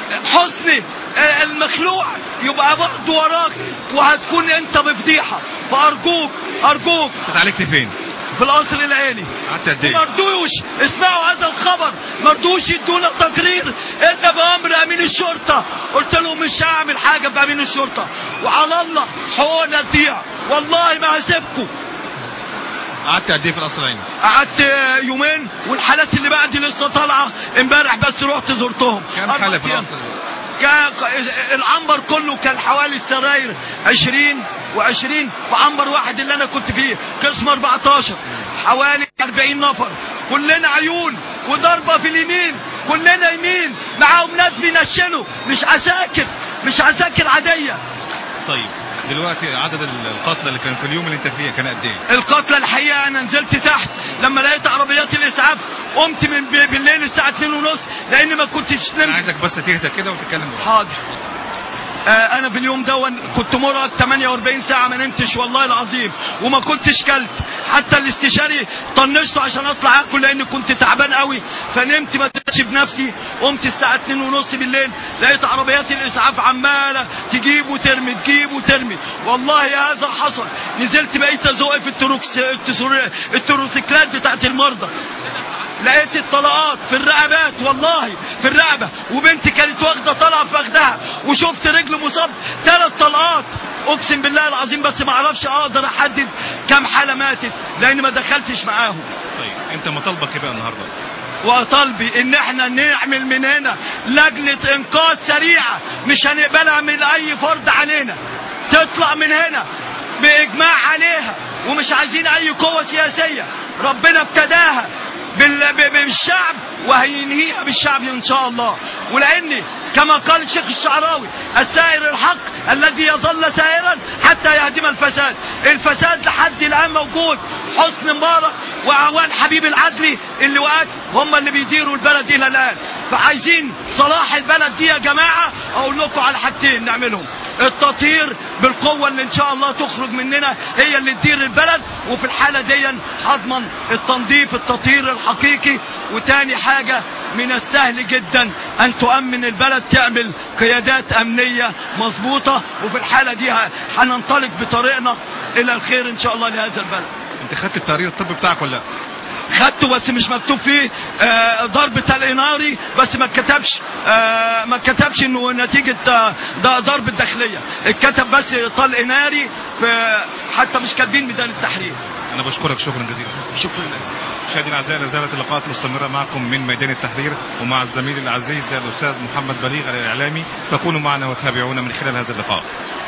حسني آه، المخلوع يبقى برضه وراك وهتكون انت بفضيحه فارجوك ارجوك اتعالجت فين؟ في القصر العيني قعدت قد ايه؟ مردوش اسمعوا هذا الخبر مردوش يدونا تقرير الا بامر امين الشرطه قلت لهم مش هعمل حاجه بامين الشرطه وعلى الله حقوقنا تضيع والله ما هسيبكم قعدت قد ايه في القصر العيني؟ قعدت يومين والحالات اللي بعدي لسه طالعه امبارح بس رحت زرتهم كام أربع حاله في أيام. القصر العيني؟ كان العنبر كله كان حوالي السراير 20 و20 وعنبر واحد اللي انا كنت فيه قسم 14 حوالي 40 نفر كلنا عيون وضربه في اليمين كلنا يمين معاهم ناس بينشنوا مش عساكر مش عساكر عاديه طيب دلوقتي عدد القتلى اللي كان في اليوم اللي انت فيه كان قد ايه؟ القتلى الحقيقه انا نزلت تحت لما لقيت عربيات الاسعاف قمت من ب- بالليل الساعه 2 ونص لان ما كنتش انا نمت عايزك بس تهدى كده وتتكلم براحتك. حاضر آه انا في اليوم دون كنت مرهق 48 ساعه ما نمتش والله العظيم وما كنتش كلت حتى الاستشاري طنشته عشان اطلع اكل لان كنت تعبان قوي فنمت ما ادريتش بنفسي قمت الساعه 2 ونص بالليل لقيت عربيات الاسعاف عماله تجيب وترمي تجيب وترمي والله هذا حصل نزلت بقيت ازق في التروكس التسور- التروسيكلات بتاعت المرضى لقيت الطلقات في الرقبات والله في الرقبه وبنتي كانت واخده طلقه في فخدها وشفت رجل مصاب ثلاث طلقات اقسم بالله العظيم بس ما اعرفش اقدر احدد كم حاله ماتت لان ما دخلتش معاهم طيب انت مطالبك ايه بقى النهارده؟ وطلبي ان احنا نعمل من هنا لجنة انقاذ سريعة مش هنقبلها من اي فرد علينا تطلع من هنا باجماع عليها ومش عايزين اي قوة سياسية ربنا ابتداها بال- ب- بالشعب وهينهيها بالشعب ان شاء الله ولان كما قال الشيخ الشعراوي السائر الحق الذي يظل سائرا حتى يهدم الفساد الفساد لحد الان موجود حسن مبارك واعوان حبيب العدلي اللي وقت هم اللي بيديروا البلد الى الان فعايزين صلاح البلد دي يا جماعه اقول لكم على حاجتين نعملهم التطهير بالقوه اللي ان شاء الله تخرج مننا هي اللي تدير البلد وفي الحاله دي هضمن التنظيف التطهير الحقيقي وتاني حاجه من السهل جدا ان تؤمن البلد تعمل قيادات امنيه مظبوطه وفي الحاله دي ه- هننطلق بطريقنا الى الخير ان شاء الله لهذا البلد انت خدت التقرير الطبي بتاعك ولا لا؟ خدته بس مش مكتوب فيه آه، ضرب الاناري بس ما كتبش آه، ما كتبش انه نتيجه آه، ده ضرب الداخليه اتكتب بس طلق ناري في حتى مش كاتبين ميدان التحرير انا بشكرك شكرا جزيلا شكرا لك مشاهدينا الاعزاء لا زالت اللقاءات مستمره معكم من ميدان التحرير ومع الزميل العزيز الاستاذ محمد بليغ الاعلامي فكونوا معنا وتابعونا من خلال هذا اللقاء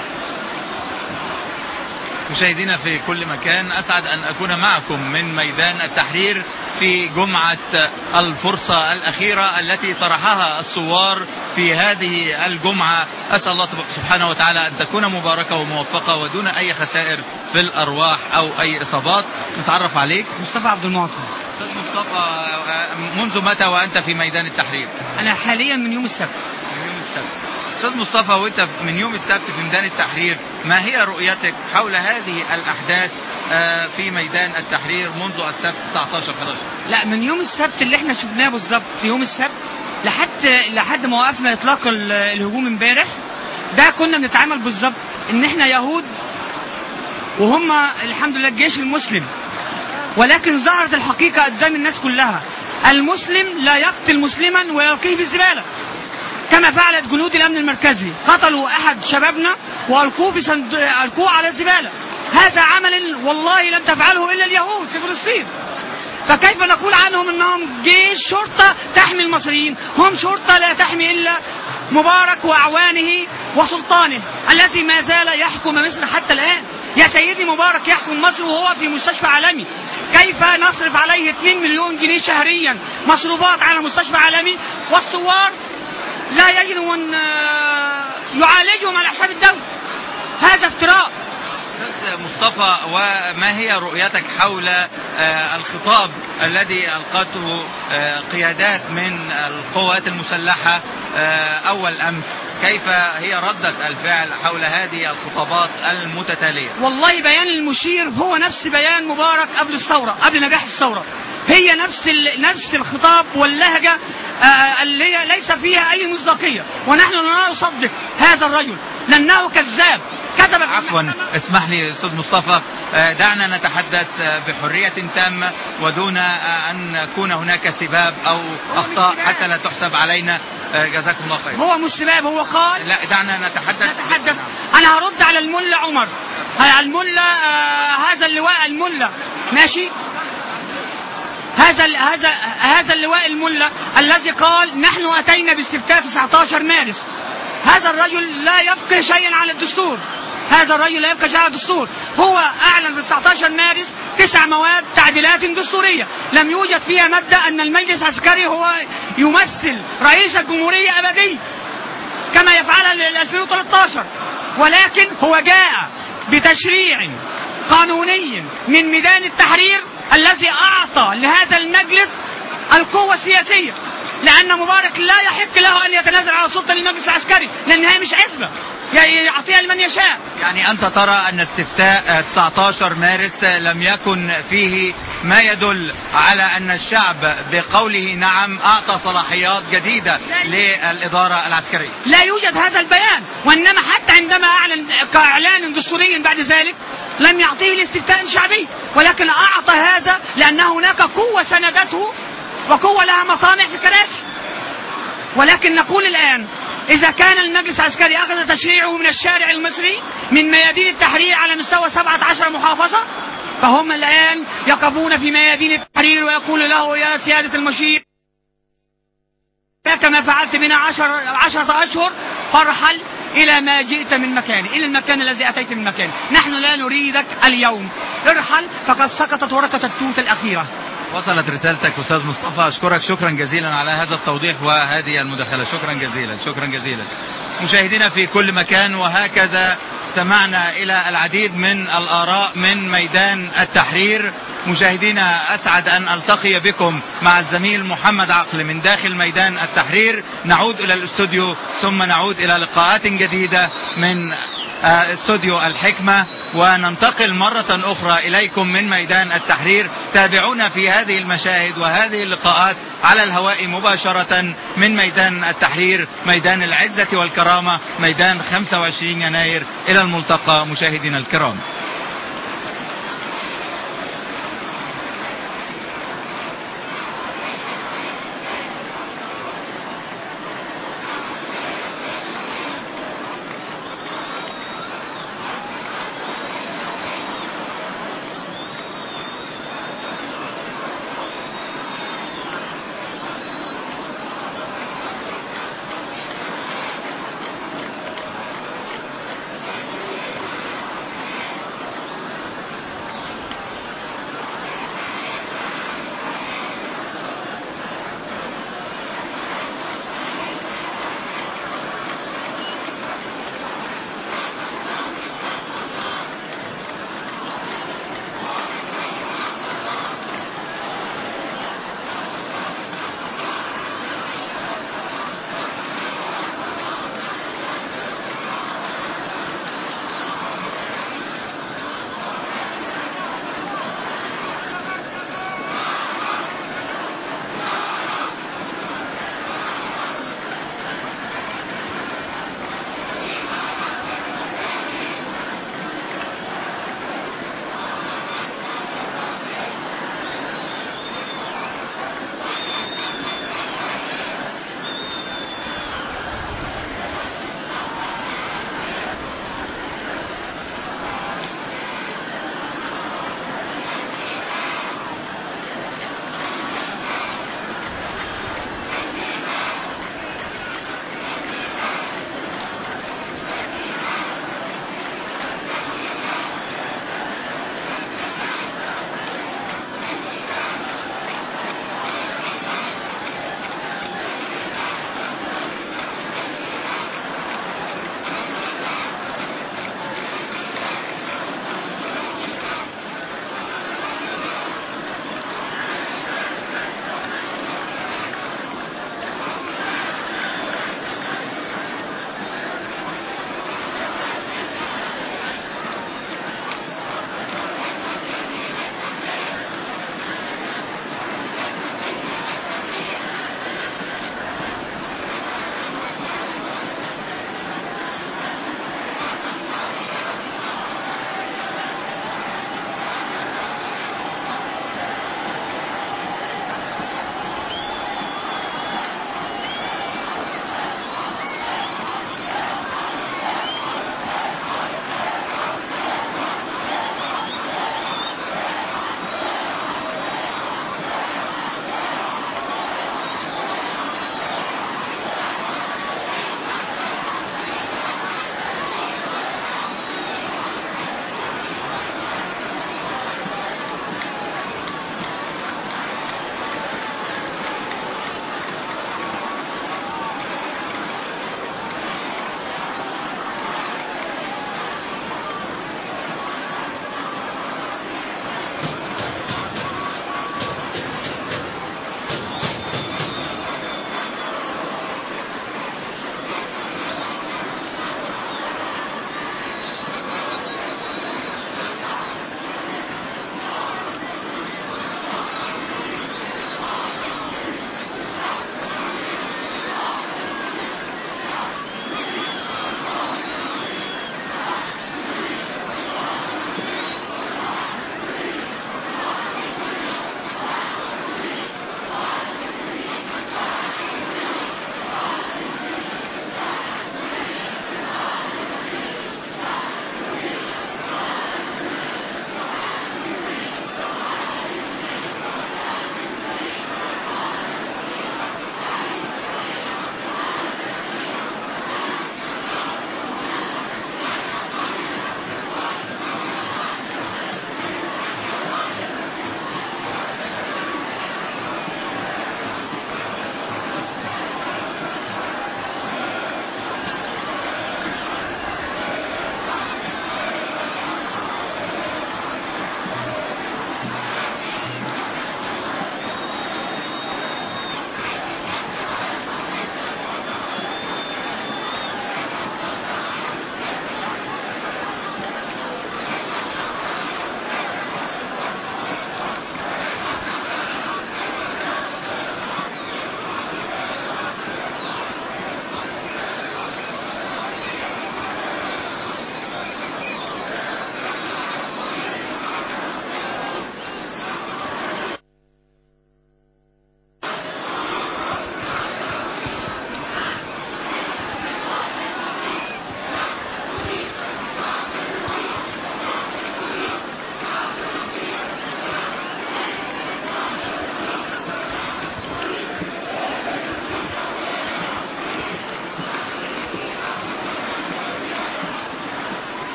مشاهدينا في كل مكان اسعد ان اكون معكم من ميدان التحرير في جمعة الفرصة الاخيرة التي طرحها الثوار في هذه الجمعة اسأل الله سبحانه وتعالى ان تكون مباركة وموفقة ودون اي خسائر في الارواح او اي اصابات نتعرف عليك مصطفى عبد المعطي استاذ مصطفى منذ متى وانت في ميدان التحرير انا حاليا من يوم السبت من يوم السبت استاذ مصطفى وانت من يوم السبت في ميدان التحرير ما هي رؤيتك حول هذه الاحداث آه، في ميدان التحرير منذ السبت 19 11 لا من يوم السبت اللي احنا شفناه بالظبط يوم السبت لحد لحد ما وقفنا اطلاق ال- الهجوم امبارح ده كنا بنتعامل بالظبط ان احنا يهود وهم الحمد لله الجيش المسلم ولكن ظهرت الحقيقة قدام الناس كلها المسلم لا يقتل مسلما ويلقيه في الزبالة كما فعلت جنود الامن المركزي قتلوا احد شبابنا والقوه في صند... القوه على الزباله هذا عمل والله لم تفعله الا اليهود في فلسطين فكيف نقول عنهم انهم جيش شرطه تحمي المصريين هم شرطه لا تحمي الا مبارك واعوانه وسلطانه الذي ما زال يحكم مصر حتى الان يا سيدي مبارك يحكم مصر وهو في مستشفى عالمي كيف نصرف عليه 2 مليون جنيه شهريا مصروفات على مستشفى عالمي والثوار لا يجد من آه، يعالجهم على حساب الدولة هذا افتراء استاذ مصطفى وما هي رؤيتك حول آه، الخطاب الذي القته آه، قيادات من القوات المسلحه آه، اول امس كيف هي ردة الفعل حول هذه الخطابات المتتالية والله بيان المشير هو نفس بيان مبارك قبل الثورة قبل نجاح الثورة هي نفس ال... نفس الخطاب واللهجة آه، اللي هي ليس فيها أي مصداقية ونحن لا نصدق هذا الرجل لأنه كذاب كذب في عفوا المحكمة. اسمح لي استاذ مصطفى آه، دعنا نتحدث آه، بحرية تامة ودون آه، ان يكون هناك سباب او اخطاء سباب. حتى لا تحسب علينا آه، جزاكم الله خير هو مش سباب هو قال لا دعنا نتحدث نتحدث انا هرد على الملا عمر على الملا آه هذا اللواء الملا ماشي هذا ال- هذا هذا اللواء الملا الذي قال نحن اتينا باستفتاء 19 مارس هذا الرجل لا يفقه شيئا على الدستور هذا الرجل لا يفقه شيئا على الدستور هو اعلن في 19 مارس تسع مواد تعديلات دستوريه لم يوجد فيها مبدا ان المجلس العسكري هو يمثل رئيس الجمهوريه ابديا كما يفعلها ال 2013 ولكن هو جاء بتشريع قانوني من ميدان التحرير الذي اعطى لهذا المجلس القوه السياسيه لان مبارك لا يحق له ان يتنازل على سلطه المجلس العسكري لانها مش عزبه ي- يعطيها لمن يشاء يعني أنت ترى أن استفتاء آه، 19 مارس آه، لم يكن فيه ما يدل على أن الشعب بقوله نعم أعطى صلاحيات جديدة للإدارة العسكرية لا يوجد هذا البيان وانما حتى عندما اعلن كاعلان دستوري بعد ذلك لم يعطيه الاستفتاء شعبي ولكن اعطى هذا لان هناك قوه سندته وقوه لها مطامع في كراسي ولكن نقول الان اذا كان المجلس العسكري اخذ تشريعه من الشارع المصري من ميادين التحرير على مستوى 17 محافظه فهم الان يقفون في ميادين التحرير ويقول له يا سياده المشير كما فعلت بنا عشر عشرة أشهر فارحل إلى ما جئت من مكاني إلى المكان الذي أتيت من مكانه نحن لا نريدك اليوم ارحل فقد سقطت ورقة التوت الأخيرة وصلت رسالتك أستاذ مصطفى أشكرك شكرا جزيلا على هذا التوضيح وهذه المداخلة شكرا جزيلا شكرا جزيلا مشاهدينا في كل مكان وهكذا استمعنا إلى العديد من الآراء من ميدان التحرير مشاهدينا أسعد أن ألتقي بكم مع الزميل محمد عقل من داخل ميدان التحرير نعود إلى الاستوديو ثم نعود إلى لقاءات جديدة من آه، استوديو الحكمة وننتقل مرة أخرى إليكم من ميدان التحرير تابعونا في هذه المشاهد وهذه اللقاءات على الهواء مباشرة من ميدان التحرير ميدان العزة والكرامة ميدان 25 يناير إلى الملتقى مشاهدينا الكرام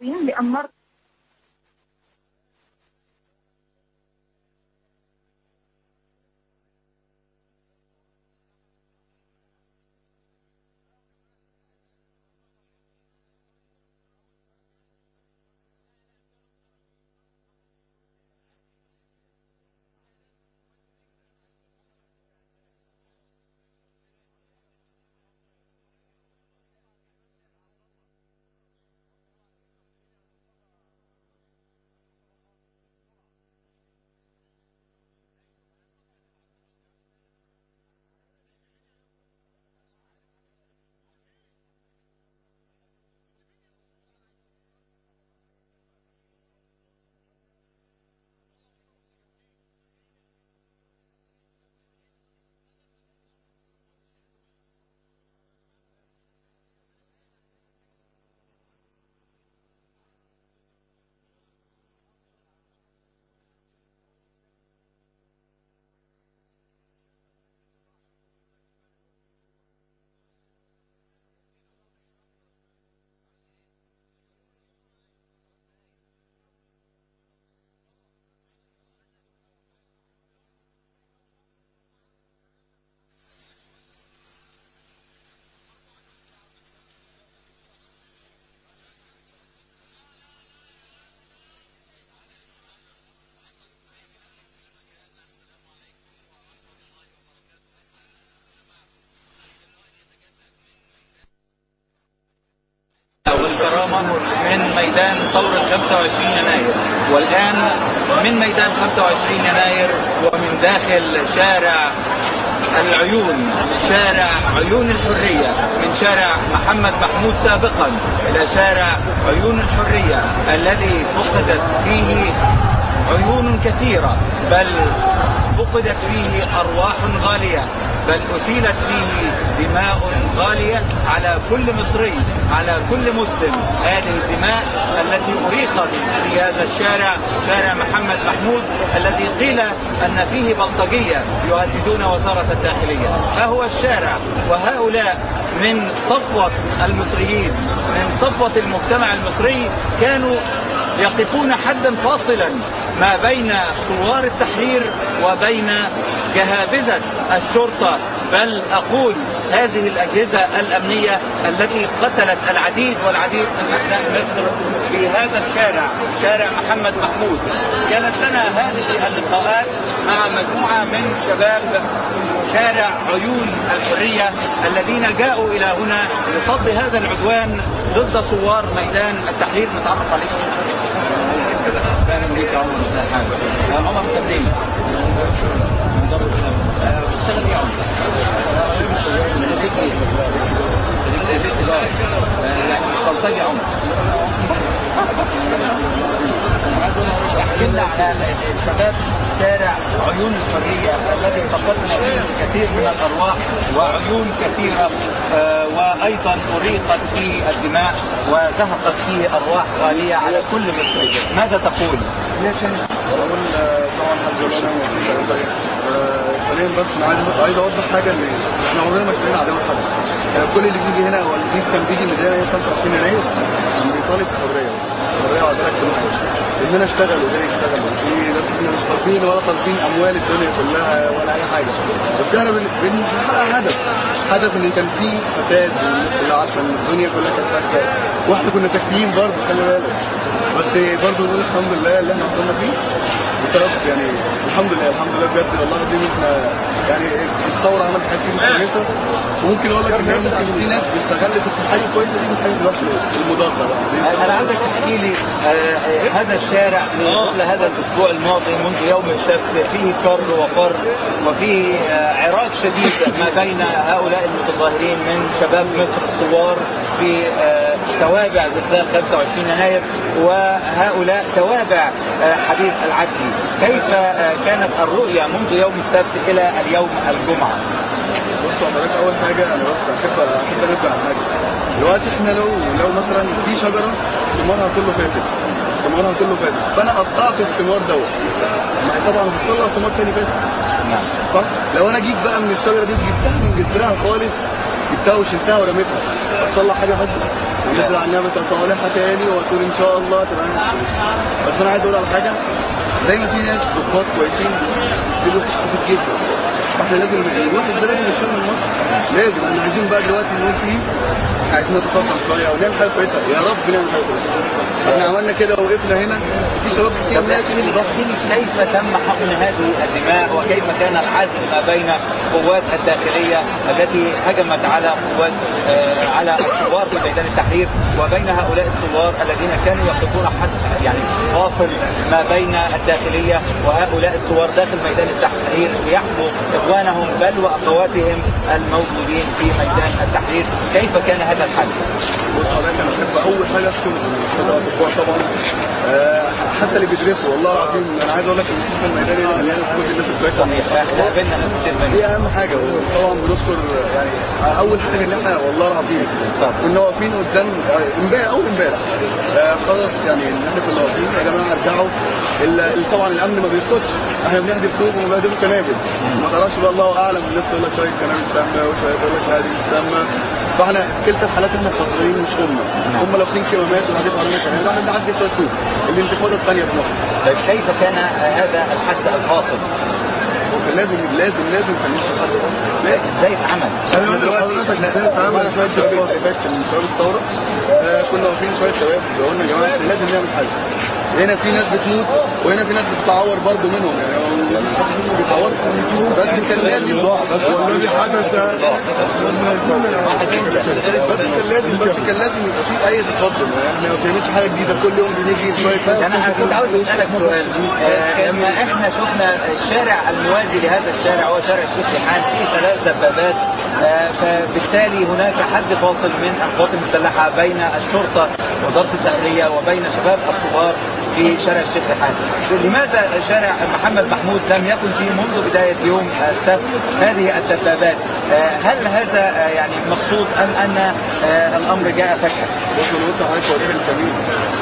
المصريين لأن نرى والكرامة من ميدان ثورة 25 يناير والآن من ميدان 25 يناير ومن داخل شارع العيون شارع عيون الحرية من شارع محمد محمود سابقا إلى شارع عيون الحرية الذي فقدت فيه عيون كثيرة بل فقدت فيه أرواح غالية بل أسيلت فيه دماء غالية على كل مصري على كل مسلم هذه الدماء التي أريقت في هذا الشارع شارع محمد محمود الذي قيل أن فيه بلطجية يهددون وزارة الداخلية ها هو الشارع وهؤلاء من صفوة المصريين من صفوة المجتمع المصري كانوا يقفون حدا فاصلا ما بين ثوار التحرير وبين جهابذة الشرطة بل أقول هذه الأجهزة الأمنية التي قتلت العديد والعديد من أبناء مصر في هذا الشارع شارع محمد محمود كانت لنا هذه اللقاءات مع مجموعة من شباب شارع عيون الحرية الذين جاءوا إلى هنا لصد هذا العدوان ضد ثوار ميدان التحرير نتعرف عليكم اهلا بيك يا عمر ازي حالك آه، عمر تبديل اشتغل ايه يا عمر؟ خريج ايه؟ خريج تجارة آه، يعني بلطجي يا عمر احكي لنا على الشباب شارع عيون الحرية الذي فقدنا فيه الكثير من الأرواح وعيون كثيرة آه، وأيضا أريقت فيه الدماء وزهقت فيه أرواح غالية على كل مصري ماذا تقول؟ بقول آه، طبعا الحمد لله انا مبسوط آه، ثانيا بس انا عايز عايز اوضح حاجه ان احنا عمرنا ما اشترينا عداوه حد يعني كل اللي بيجي هنا او اللي بيجي كان بيجي ميدان يوم 25 يناير كان بيطالب بحريه حريه وعداله اجتماعيه اننا اشتغل وغيري يشتغل وفي ناس احنا مش طالبين ولا طالبين اموال الدنيا كلها ولا اي حاجه بس احنا بن- بنحقق هدف هدف ان كان في فساد والناس كلها عارفه ان الدنيا كلها كانت فاسده واحنا كنا ساكتين برضه خلي بالك بس برضه نقول الحمد لله اللي احنا وصلنا فيه بسبب يعني الحمد لله الحمد لله بجد والله العظيم احنا يعني الثوره عملت حاجات كتير كويسه وممكن اقول لك ان هي ممكن في ناس استغلت الحاجه الكويسه دي من الحاجه الوحشه المضاده بقى أنا عايزك تحكي لي آه، آه، هذا الشارع مثل هذا الأسبوع الماضي منذ يوم السبت فيه كر وفر وفيه آه، عراك شديد ما بين هؤلاء المتظاهرين من شباب مصر الثوار في آه، توابع ذكرى 25 يناير وهؤلاء توابع آه، حبيب العدلي كيف آه، كانت الرؤية منذ يوم السبت إلى اليوم الجمعة بصوا حضرتك اول حاجه انا بس احب احب انبه على حاجه دلوقتي احنا لو لو مثلا في شجره ثمارها كله فاسد ثمارها كله فاسد فانا قطعت الثمار دوت ما هي طبعا هتطلع ثمار تاني فاسد نعم صح لو انا جيت بقى من الشجره دي جبتها من جذرها خالص جبتها وشلتها ورميتها تصلح حاجه بس نزل على النبي تصالحها تاني وتقول ان شاء الله تبقى بس انا عايز اقول على حاجه زي ما في ناس ضباط كويسين في وحش كتير جدا احنا لازم الواحد ده لازم يشتغل من مصر لازم احنا عايزين بقى دلوقتي نقول فيه عايزين نتقدم شويه ونعمل حاجه كويسه يا رب نعمل حاجه كويسه احنا عملنا كده ووقفنا هنا في شباب كتير ماتوا احكي لي كيف تم حقن هذه الدماء وكيف كان العزل ما بين قوات الداخليه التي هجمت على قوات آه، على الثوار في ميدان التحرير وبين هؤلاء الثوار الذين كانوا يقفون حدث يعني فاصل ما بين الداخليه وهؤلاء الثوار داخل ميدان التحرير ليحموا اخوانهم بل واخواتهم الموجودين في ميدان التحرير كيف كان هذا الحل؟ بص حضرتك انا بحب اول حاجه اشكر الساده الاطباء طبعا آه، حتى اللي بيدرسوا والله العظيم انا عايز اقول لك المستشفى الميداني ده مليان كل الناس الكويسه احنا قابلنا ناس كتير منهم. دي اهم حاجه وطبعا بنذكر يعني اول حاجه ان احنا والله العظيم كنا واقفين قدام امبارح اول امبارح آه، خلاص يعني ان احنا كنا واقفين يا جماعه ارجعوا ال- ال- طبعا الامن ما بيسكتش احنا بنهدف طوب وبنهدف قنابل ما تعرفش بقى الله اعلم الناس تقول لك شويه قنابل سامه وشويه تقول لك هذه مش سامه فاحنا كلتا الحالات احنا خسرانين مش هم هم لابسين كمامات وهدف علينا قنابل احنا بنعدي شويه طوب الانتفاضه الثانيه في مصر طيب كيف كان هذا الحد الفاصل؟ لازم لازم لازم كان يحصل حد لازم ازاي اتعمل؟ احنا دلوقتي احنا معانا شويه شباب انتفاض من شباب الثوره آه، كنا واقفين شويه شباب قلنا يا جماعه احنا لازم نعمل حاجه هنا في ناس بتموت وهنا في ناس بتتعور برضه منهم يعني مش حد فيهم بيتعور بس كان لازم والذي حدث بس كان لازم بس كان لازم يبقى في اي تقدم احنا ما بنعملش حاجه جديده كل يوم بنيجي شويه انا كنت عاوز اسالك سؤال آه، لما احنا شفنا الشارع الموازي لهذا الشارع هو شارع الشيخ ريحان فيه ثلاث دبابات آه، فبالتالي هناك حد فاصل من القوات المسلحه بين الشرطه ووزاره الداخليه وبين شباب الثوار في شارع الشيخ ريحان لماذا شارع محمد محمود لم يكن فيه منذ بدايه يوم السبت هذه الدبابات آه، هل هذا آه، يعني مقصود ام ان آه، الامر جاء فجاه؟ بص انا قلت لحضرتك هو ده كان كمين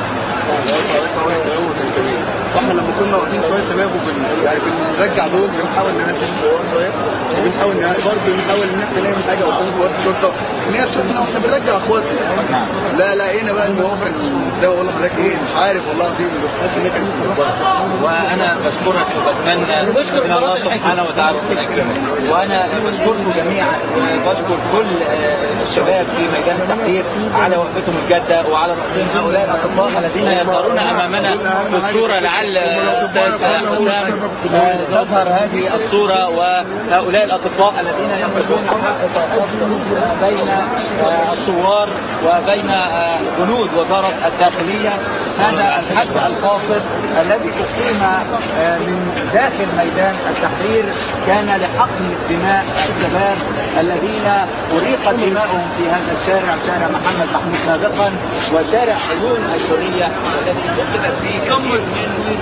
قلت لحضرتك هو ده كان كمين واحنا لما كنا واقفين شويه شباب وبن يعني بنرجع دول بنحاول نهدي الحوار شويه وبنحاول نع- برضه نحاول ان احنا نعمل حاجه قدام قوات الشرطه ان هي تشوفنا واحنا بنرجع اخواتنا لا لقينا بقى ان هو كان زي ما بقول لحضرتك ايه مش عارف والله العظيم بس حاسس ان هي كانت متلخبطه وانا بشكرك وبتمنى من الله سبحانه وتعالى ان يكرمك وانا بشكركم جميعا وبشكر كل آه، الشباب في ميدان التحرير على وقفتهم الجاده وعلى راسهم هؤلاء الاطباء الذين يظهرون امامنا في الصوره لعل الاستاذ حسام آه، تظهر هذه الصوره وهؤلاء الاطباء الذين يقفون حائط الصف بين آه، الثوار وبين آه، جنود وزاره الداخليه هذا الحد الفاصل الذي أقيم آه، من داخل ميدان التحرير كان لحقن دماء الشباب الذين أريقت دماؤهم في هذا الشارع شارع محمد محمود سابقا وشارع عيون الحرية الذي قتلت فيه كثير من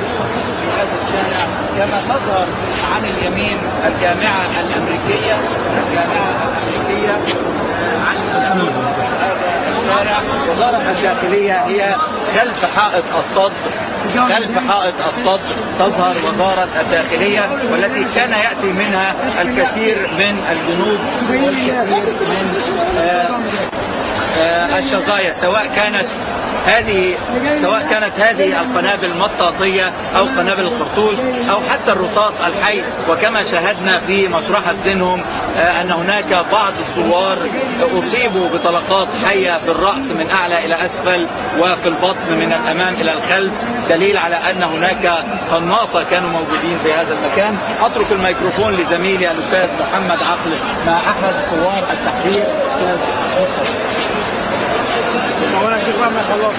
في هذا الشارع كما تظهر عن اليمين الجامعة الأمريكية الجامعة الأمريكية آه، عن اليمين هذا الشارع وزارة الداخلية هي خلف حائط الصد خلف حائط الصد تظهر وزارة الداخلية والتي كان يأتي منها الكثير من الجنود والكثير من آه، آه، الشظايا سواء كانت هذه سواء كانت هذه القنابل مطاطية أو قنابل الخرطوش أو حتى الرصاص الحي وكما شاهدنا في مشرحة زينهم آه، أن هناك بعض الثوار أصيبوا بطلقات حية في الرأس من أعلى إلى أسفل وفي البطن من الأمام إلى الخلف دليل على أن هناك قناصة كانوا موجودين في هذا المكان أترك الميكروفون لزميلي الأستاذ محمد عقل مع أحد ثوار التحرير أستاذ وانا شوف ما خلاص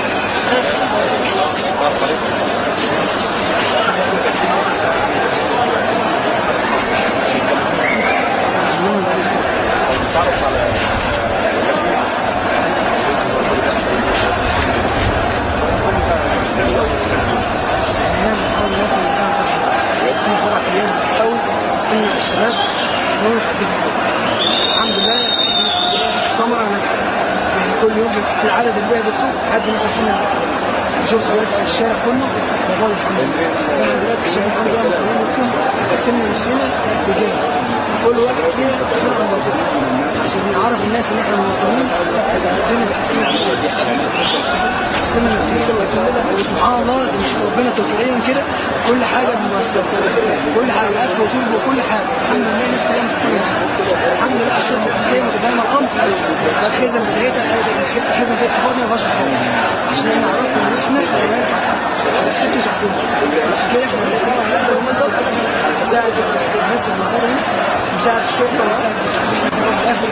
الشباب هو الحمد لله استمر نفسه يعني كل يوم في العدد اللي بيهبطوا لحد ما وصلنا شوف دلوقتي الشارع كله موجود الحمد لله يعني دلوقتي الشارع الحمد لله مصورين كله قسمنا نفسنا اتجاه كل واحد فينا يكون عند ربنا عشان نعرف الناس ان احنا مسلمين ربنا السلام المسيحي سبحان الله ده مش ربنا تلقائيا كده كل حاجه بمؤثره كل حاجه اكل وشرب وكل حاجه الحمد لله الناس كلها مستويه الحمد لله الشرب الاسلامي متباين الامر بقى خزن بتاعتها الخزن دي تفضل ما فيهاش عشان نعرفكم ان احنا كمان حسن مش عندنا عشان كده احنا بنساعد هذا المنطق نساعد الناس الموجوده هنا نساعد الشرطه ونساعد الاخر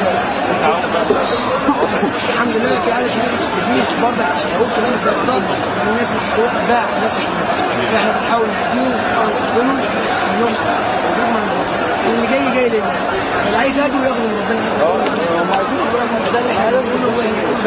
الحمد لله في عالم شباب كتير برضه عشان اقول كلام السرطان ان الناس محروقه باع الناس مش احنا بنحاول نهديهم ونحاول نخدمهم انهم هم اللي جاي جاي لله اللي عايز ياكل ياخد من ربنا ده اللي احنا بنقول له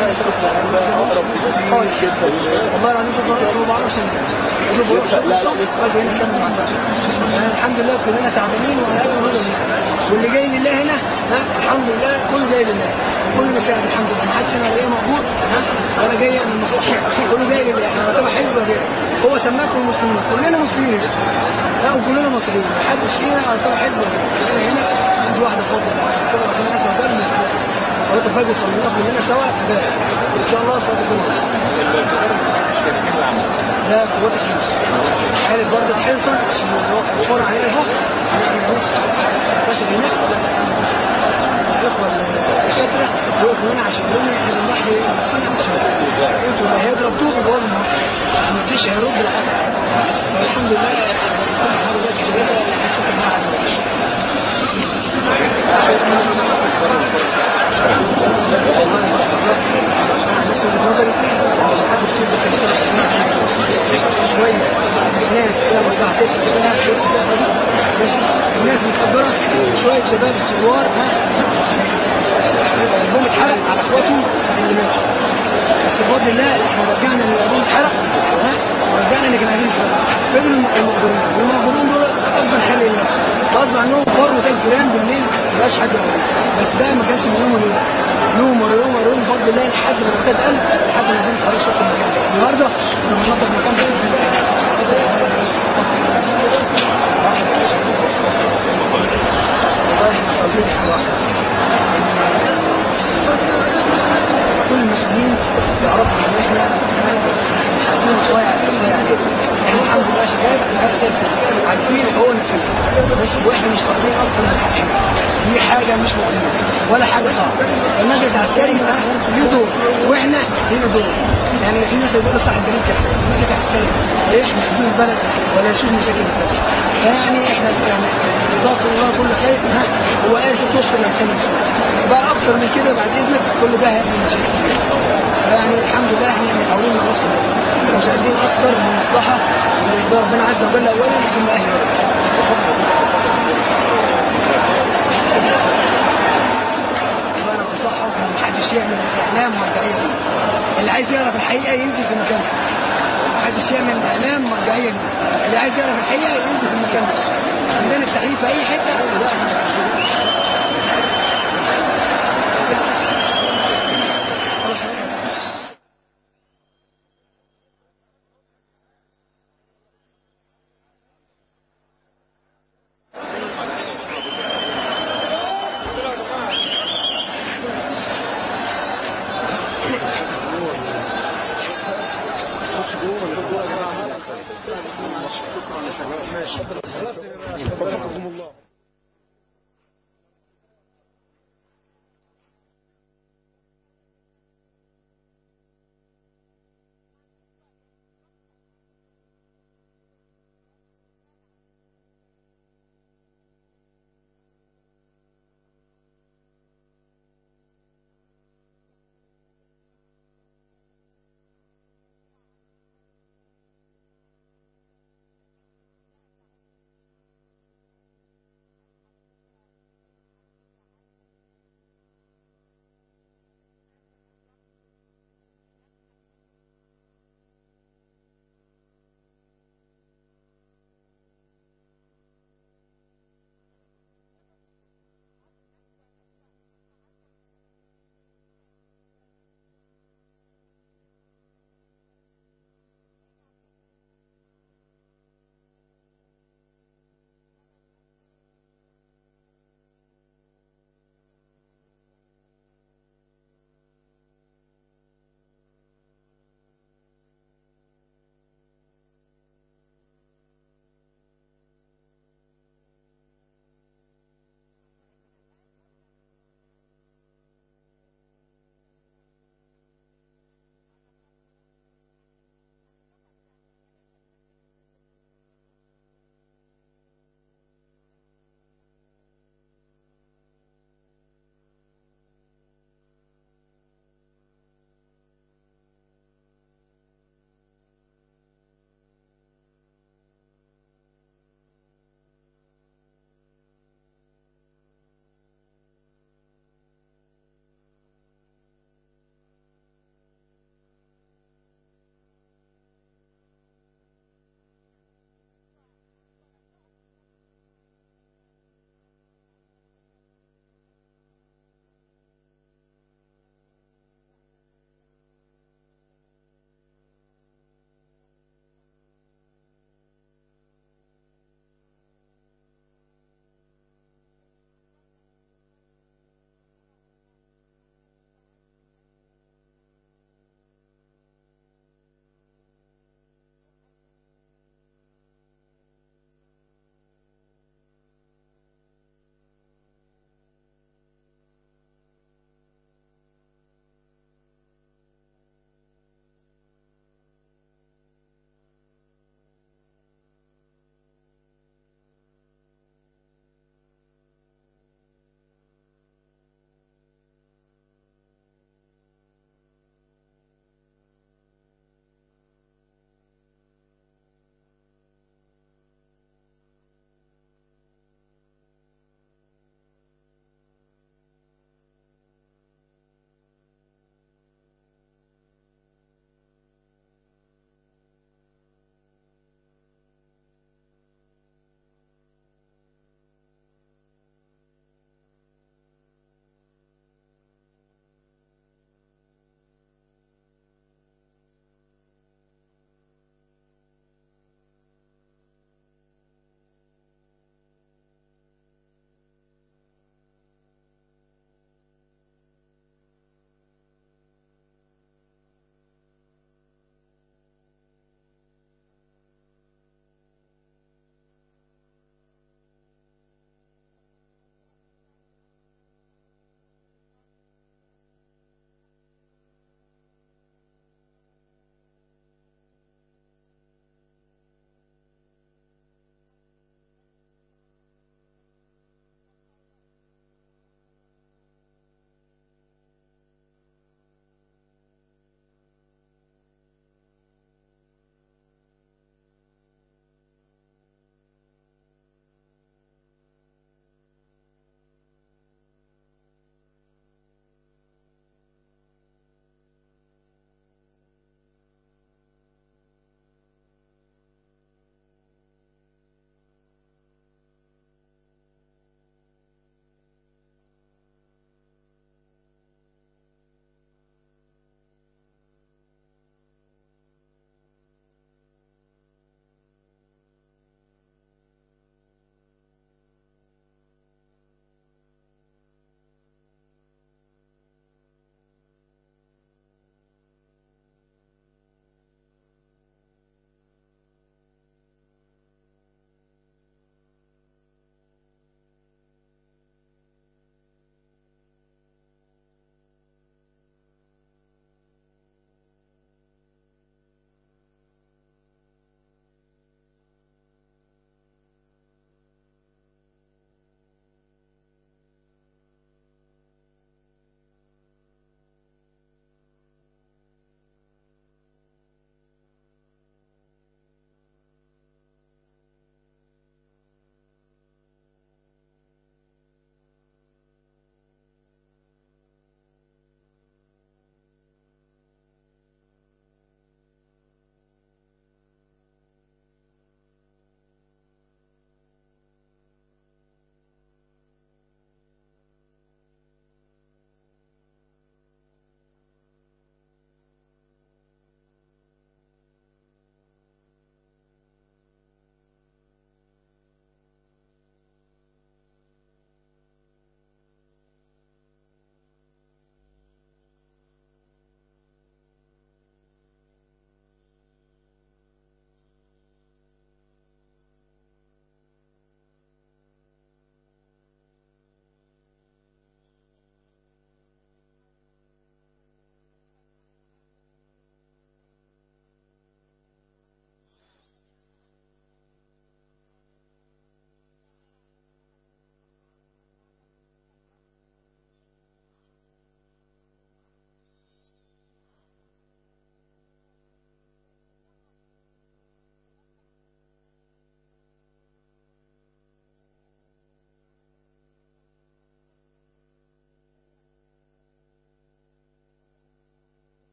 خالص والله العظيم شوف ما بعرفش لا لا يعني الحمد لله كلنا تعبانين وعلى قد ما نقدر واللي جاي لله هنا ها الحمد لله كله جاي لله كله مساعد الحمد لله ما حدش هنا عليه مقبول ها ولا جاي من مصلحه كله جاي لله احنا طبعا حزب غير هو سماكم المسلمين كلنا مسلمين لا وكلنا مصريين ما حدش فينا على طبعا حزب غير هنا عند واحده فاضله عشان كده ربنا عز وجل صلاه الفجر صليناها كلنا سوا امبارح ان شاء الله صلاه الجمعه لا قوات الجيش عارف برضه حرصا عشان يوفر علينا الحكم نحن نبص باشا هناك الاخوه الدكاتره وقفوا هنا عشان يقولوا احنا بنضحي انتوا اللي هيضربوكم جوه المحكمه ما تجيش هيرد الحكم فالحمد لله كل حاجه دلوقتي كويسه حسيت انها عزيزه بس وجهه نظري حد كتير ده كان شويه ناس كده مصلحه تسمع كده شويه ماشي الناس متقدره شويه شباب ثوار ها البوم اتحرق على اخواتهم اللي ماتوا بس بفضل الله احنا رجعنا الالبوم اتحرق ها ورجعنا اللي كانوا عايزين فضلوا المقدورين والمقدورين دول اكبر خلق الله غصب عنهم فروا كان فلان بالليل ما بقاش حد موجود بس ده ما كانش من يوم وليله يوم ورا يوم ورا يوم بفضل الله لحد ما الركاد قل لحد ما نزلت خلاص شفت المكان النهارده كنا بننظف مكان والله احنا طالبين حاجه واحده كل المسؤولين يعرفوا ان احنا مش عايزين نصايع نصايع احنا الحمد لله شباب وهذا عارفين حقوقنا فيه مش واحنا مش طالبين اكتر من حقنا دي حاجه مش مؤلمه ولا حاجه صعبه المجلس العسكري بقى ليه دور واحنا لينا دور يعني في ناس يقولوا صاحب جريد كده المجلس العسكري لا يحمي حدود البلد ولا يشوف مشاكل البلد فيعني احنا يعني جزاكم الله كل خير ها هو قال ست اشهر نفسنا بقى اكتر من كده بعد اذنك كل ده هيعمل مشاكل كتير يعني الحمد لله احنا متعاونين مع الناس كلها مش عايزين اكتر من مصلحه من يرضى ربنا عز وجل اولا ثم اهل وانا بنصحهم ان محدش يعمل اعلام مرجعيه دي اللي عايز يعرف الحقيقه ينزل في مكانه محدش يعمل اعلام مرجعيه دي اللي عايز يعرف الحقيقه ينزل في المكان ده عندنا التحليل في اي حته وده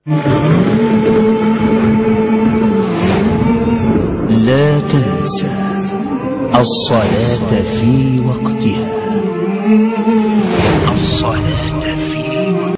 لا تنسى الصلاة في وقتها الصلاة في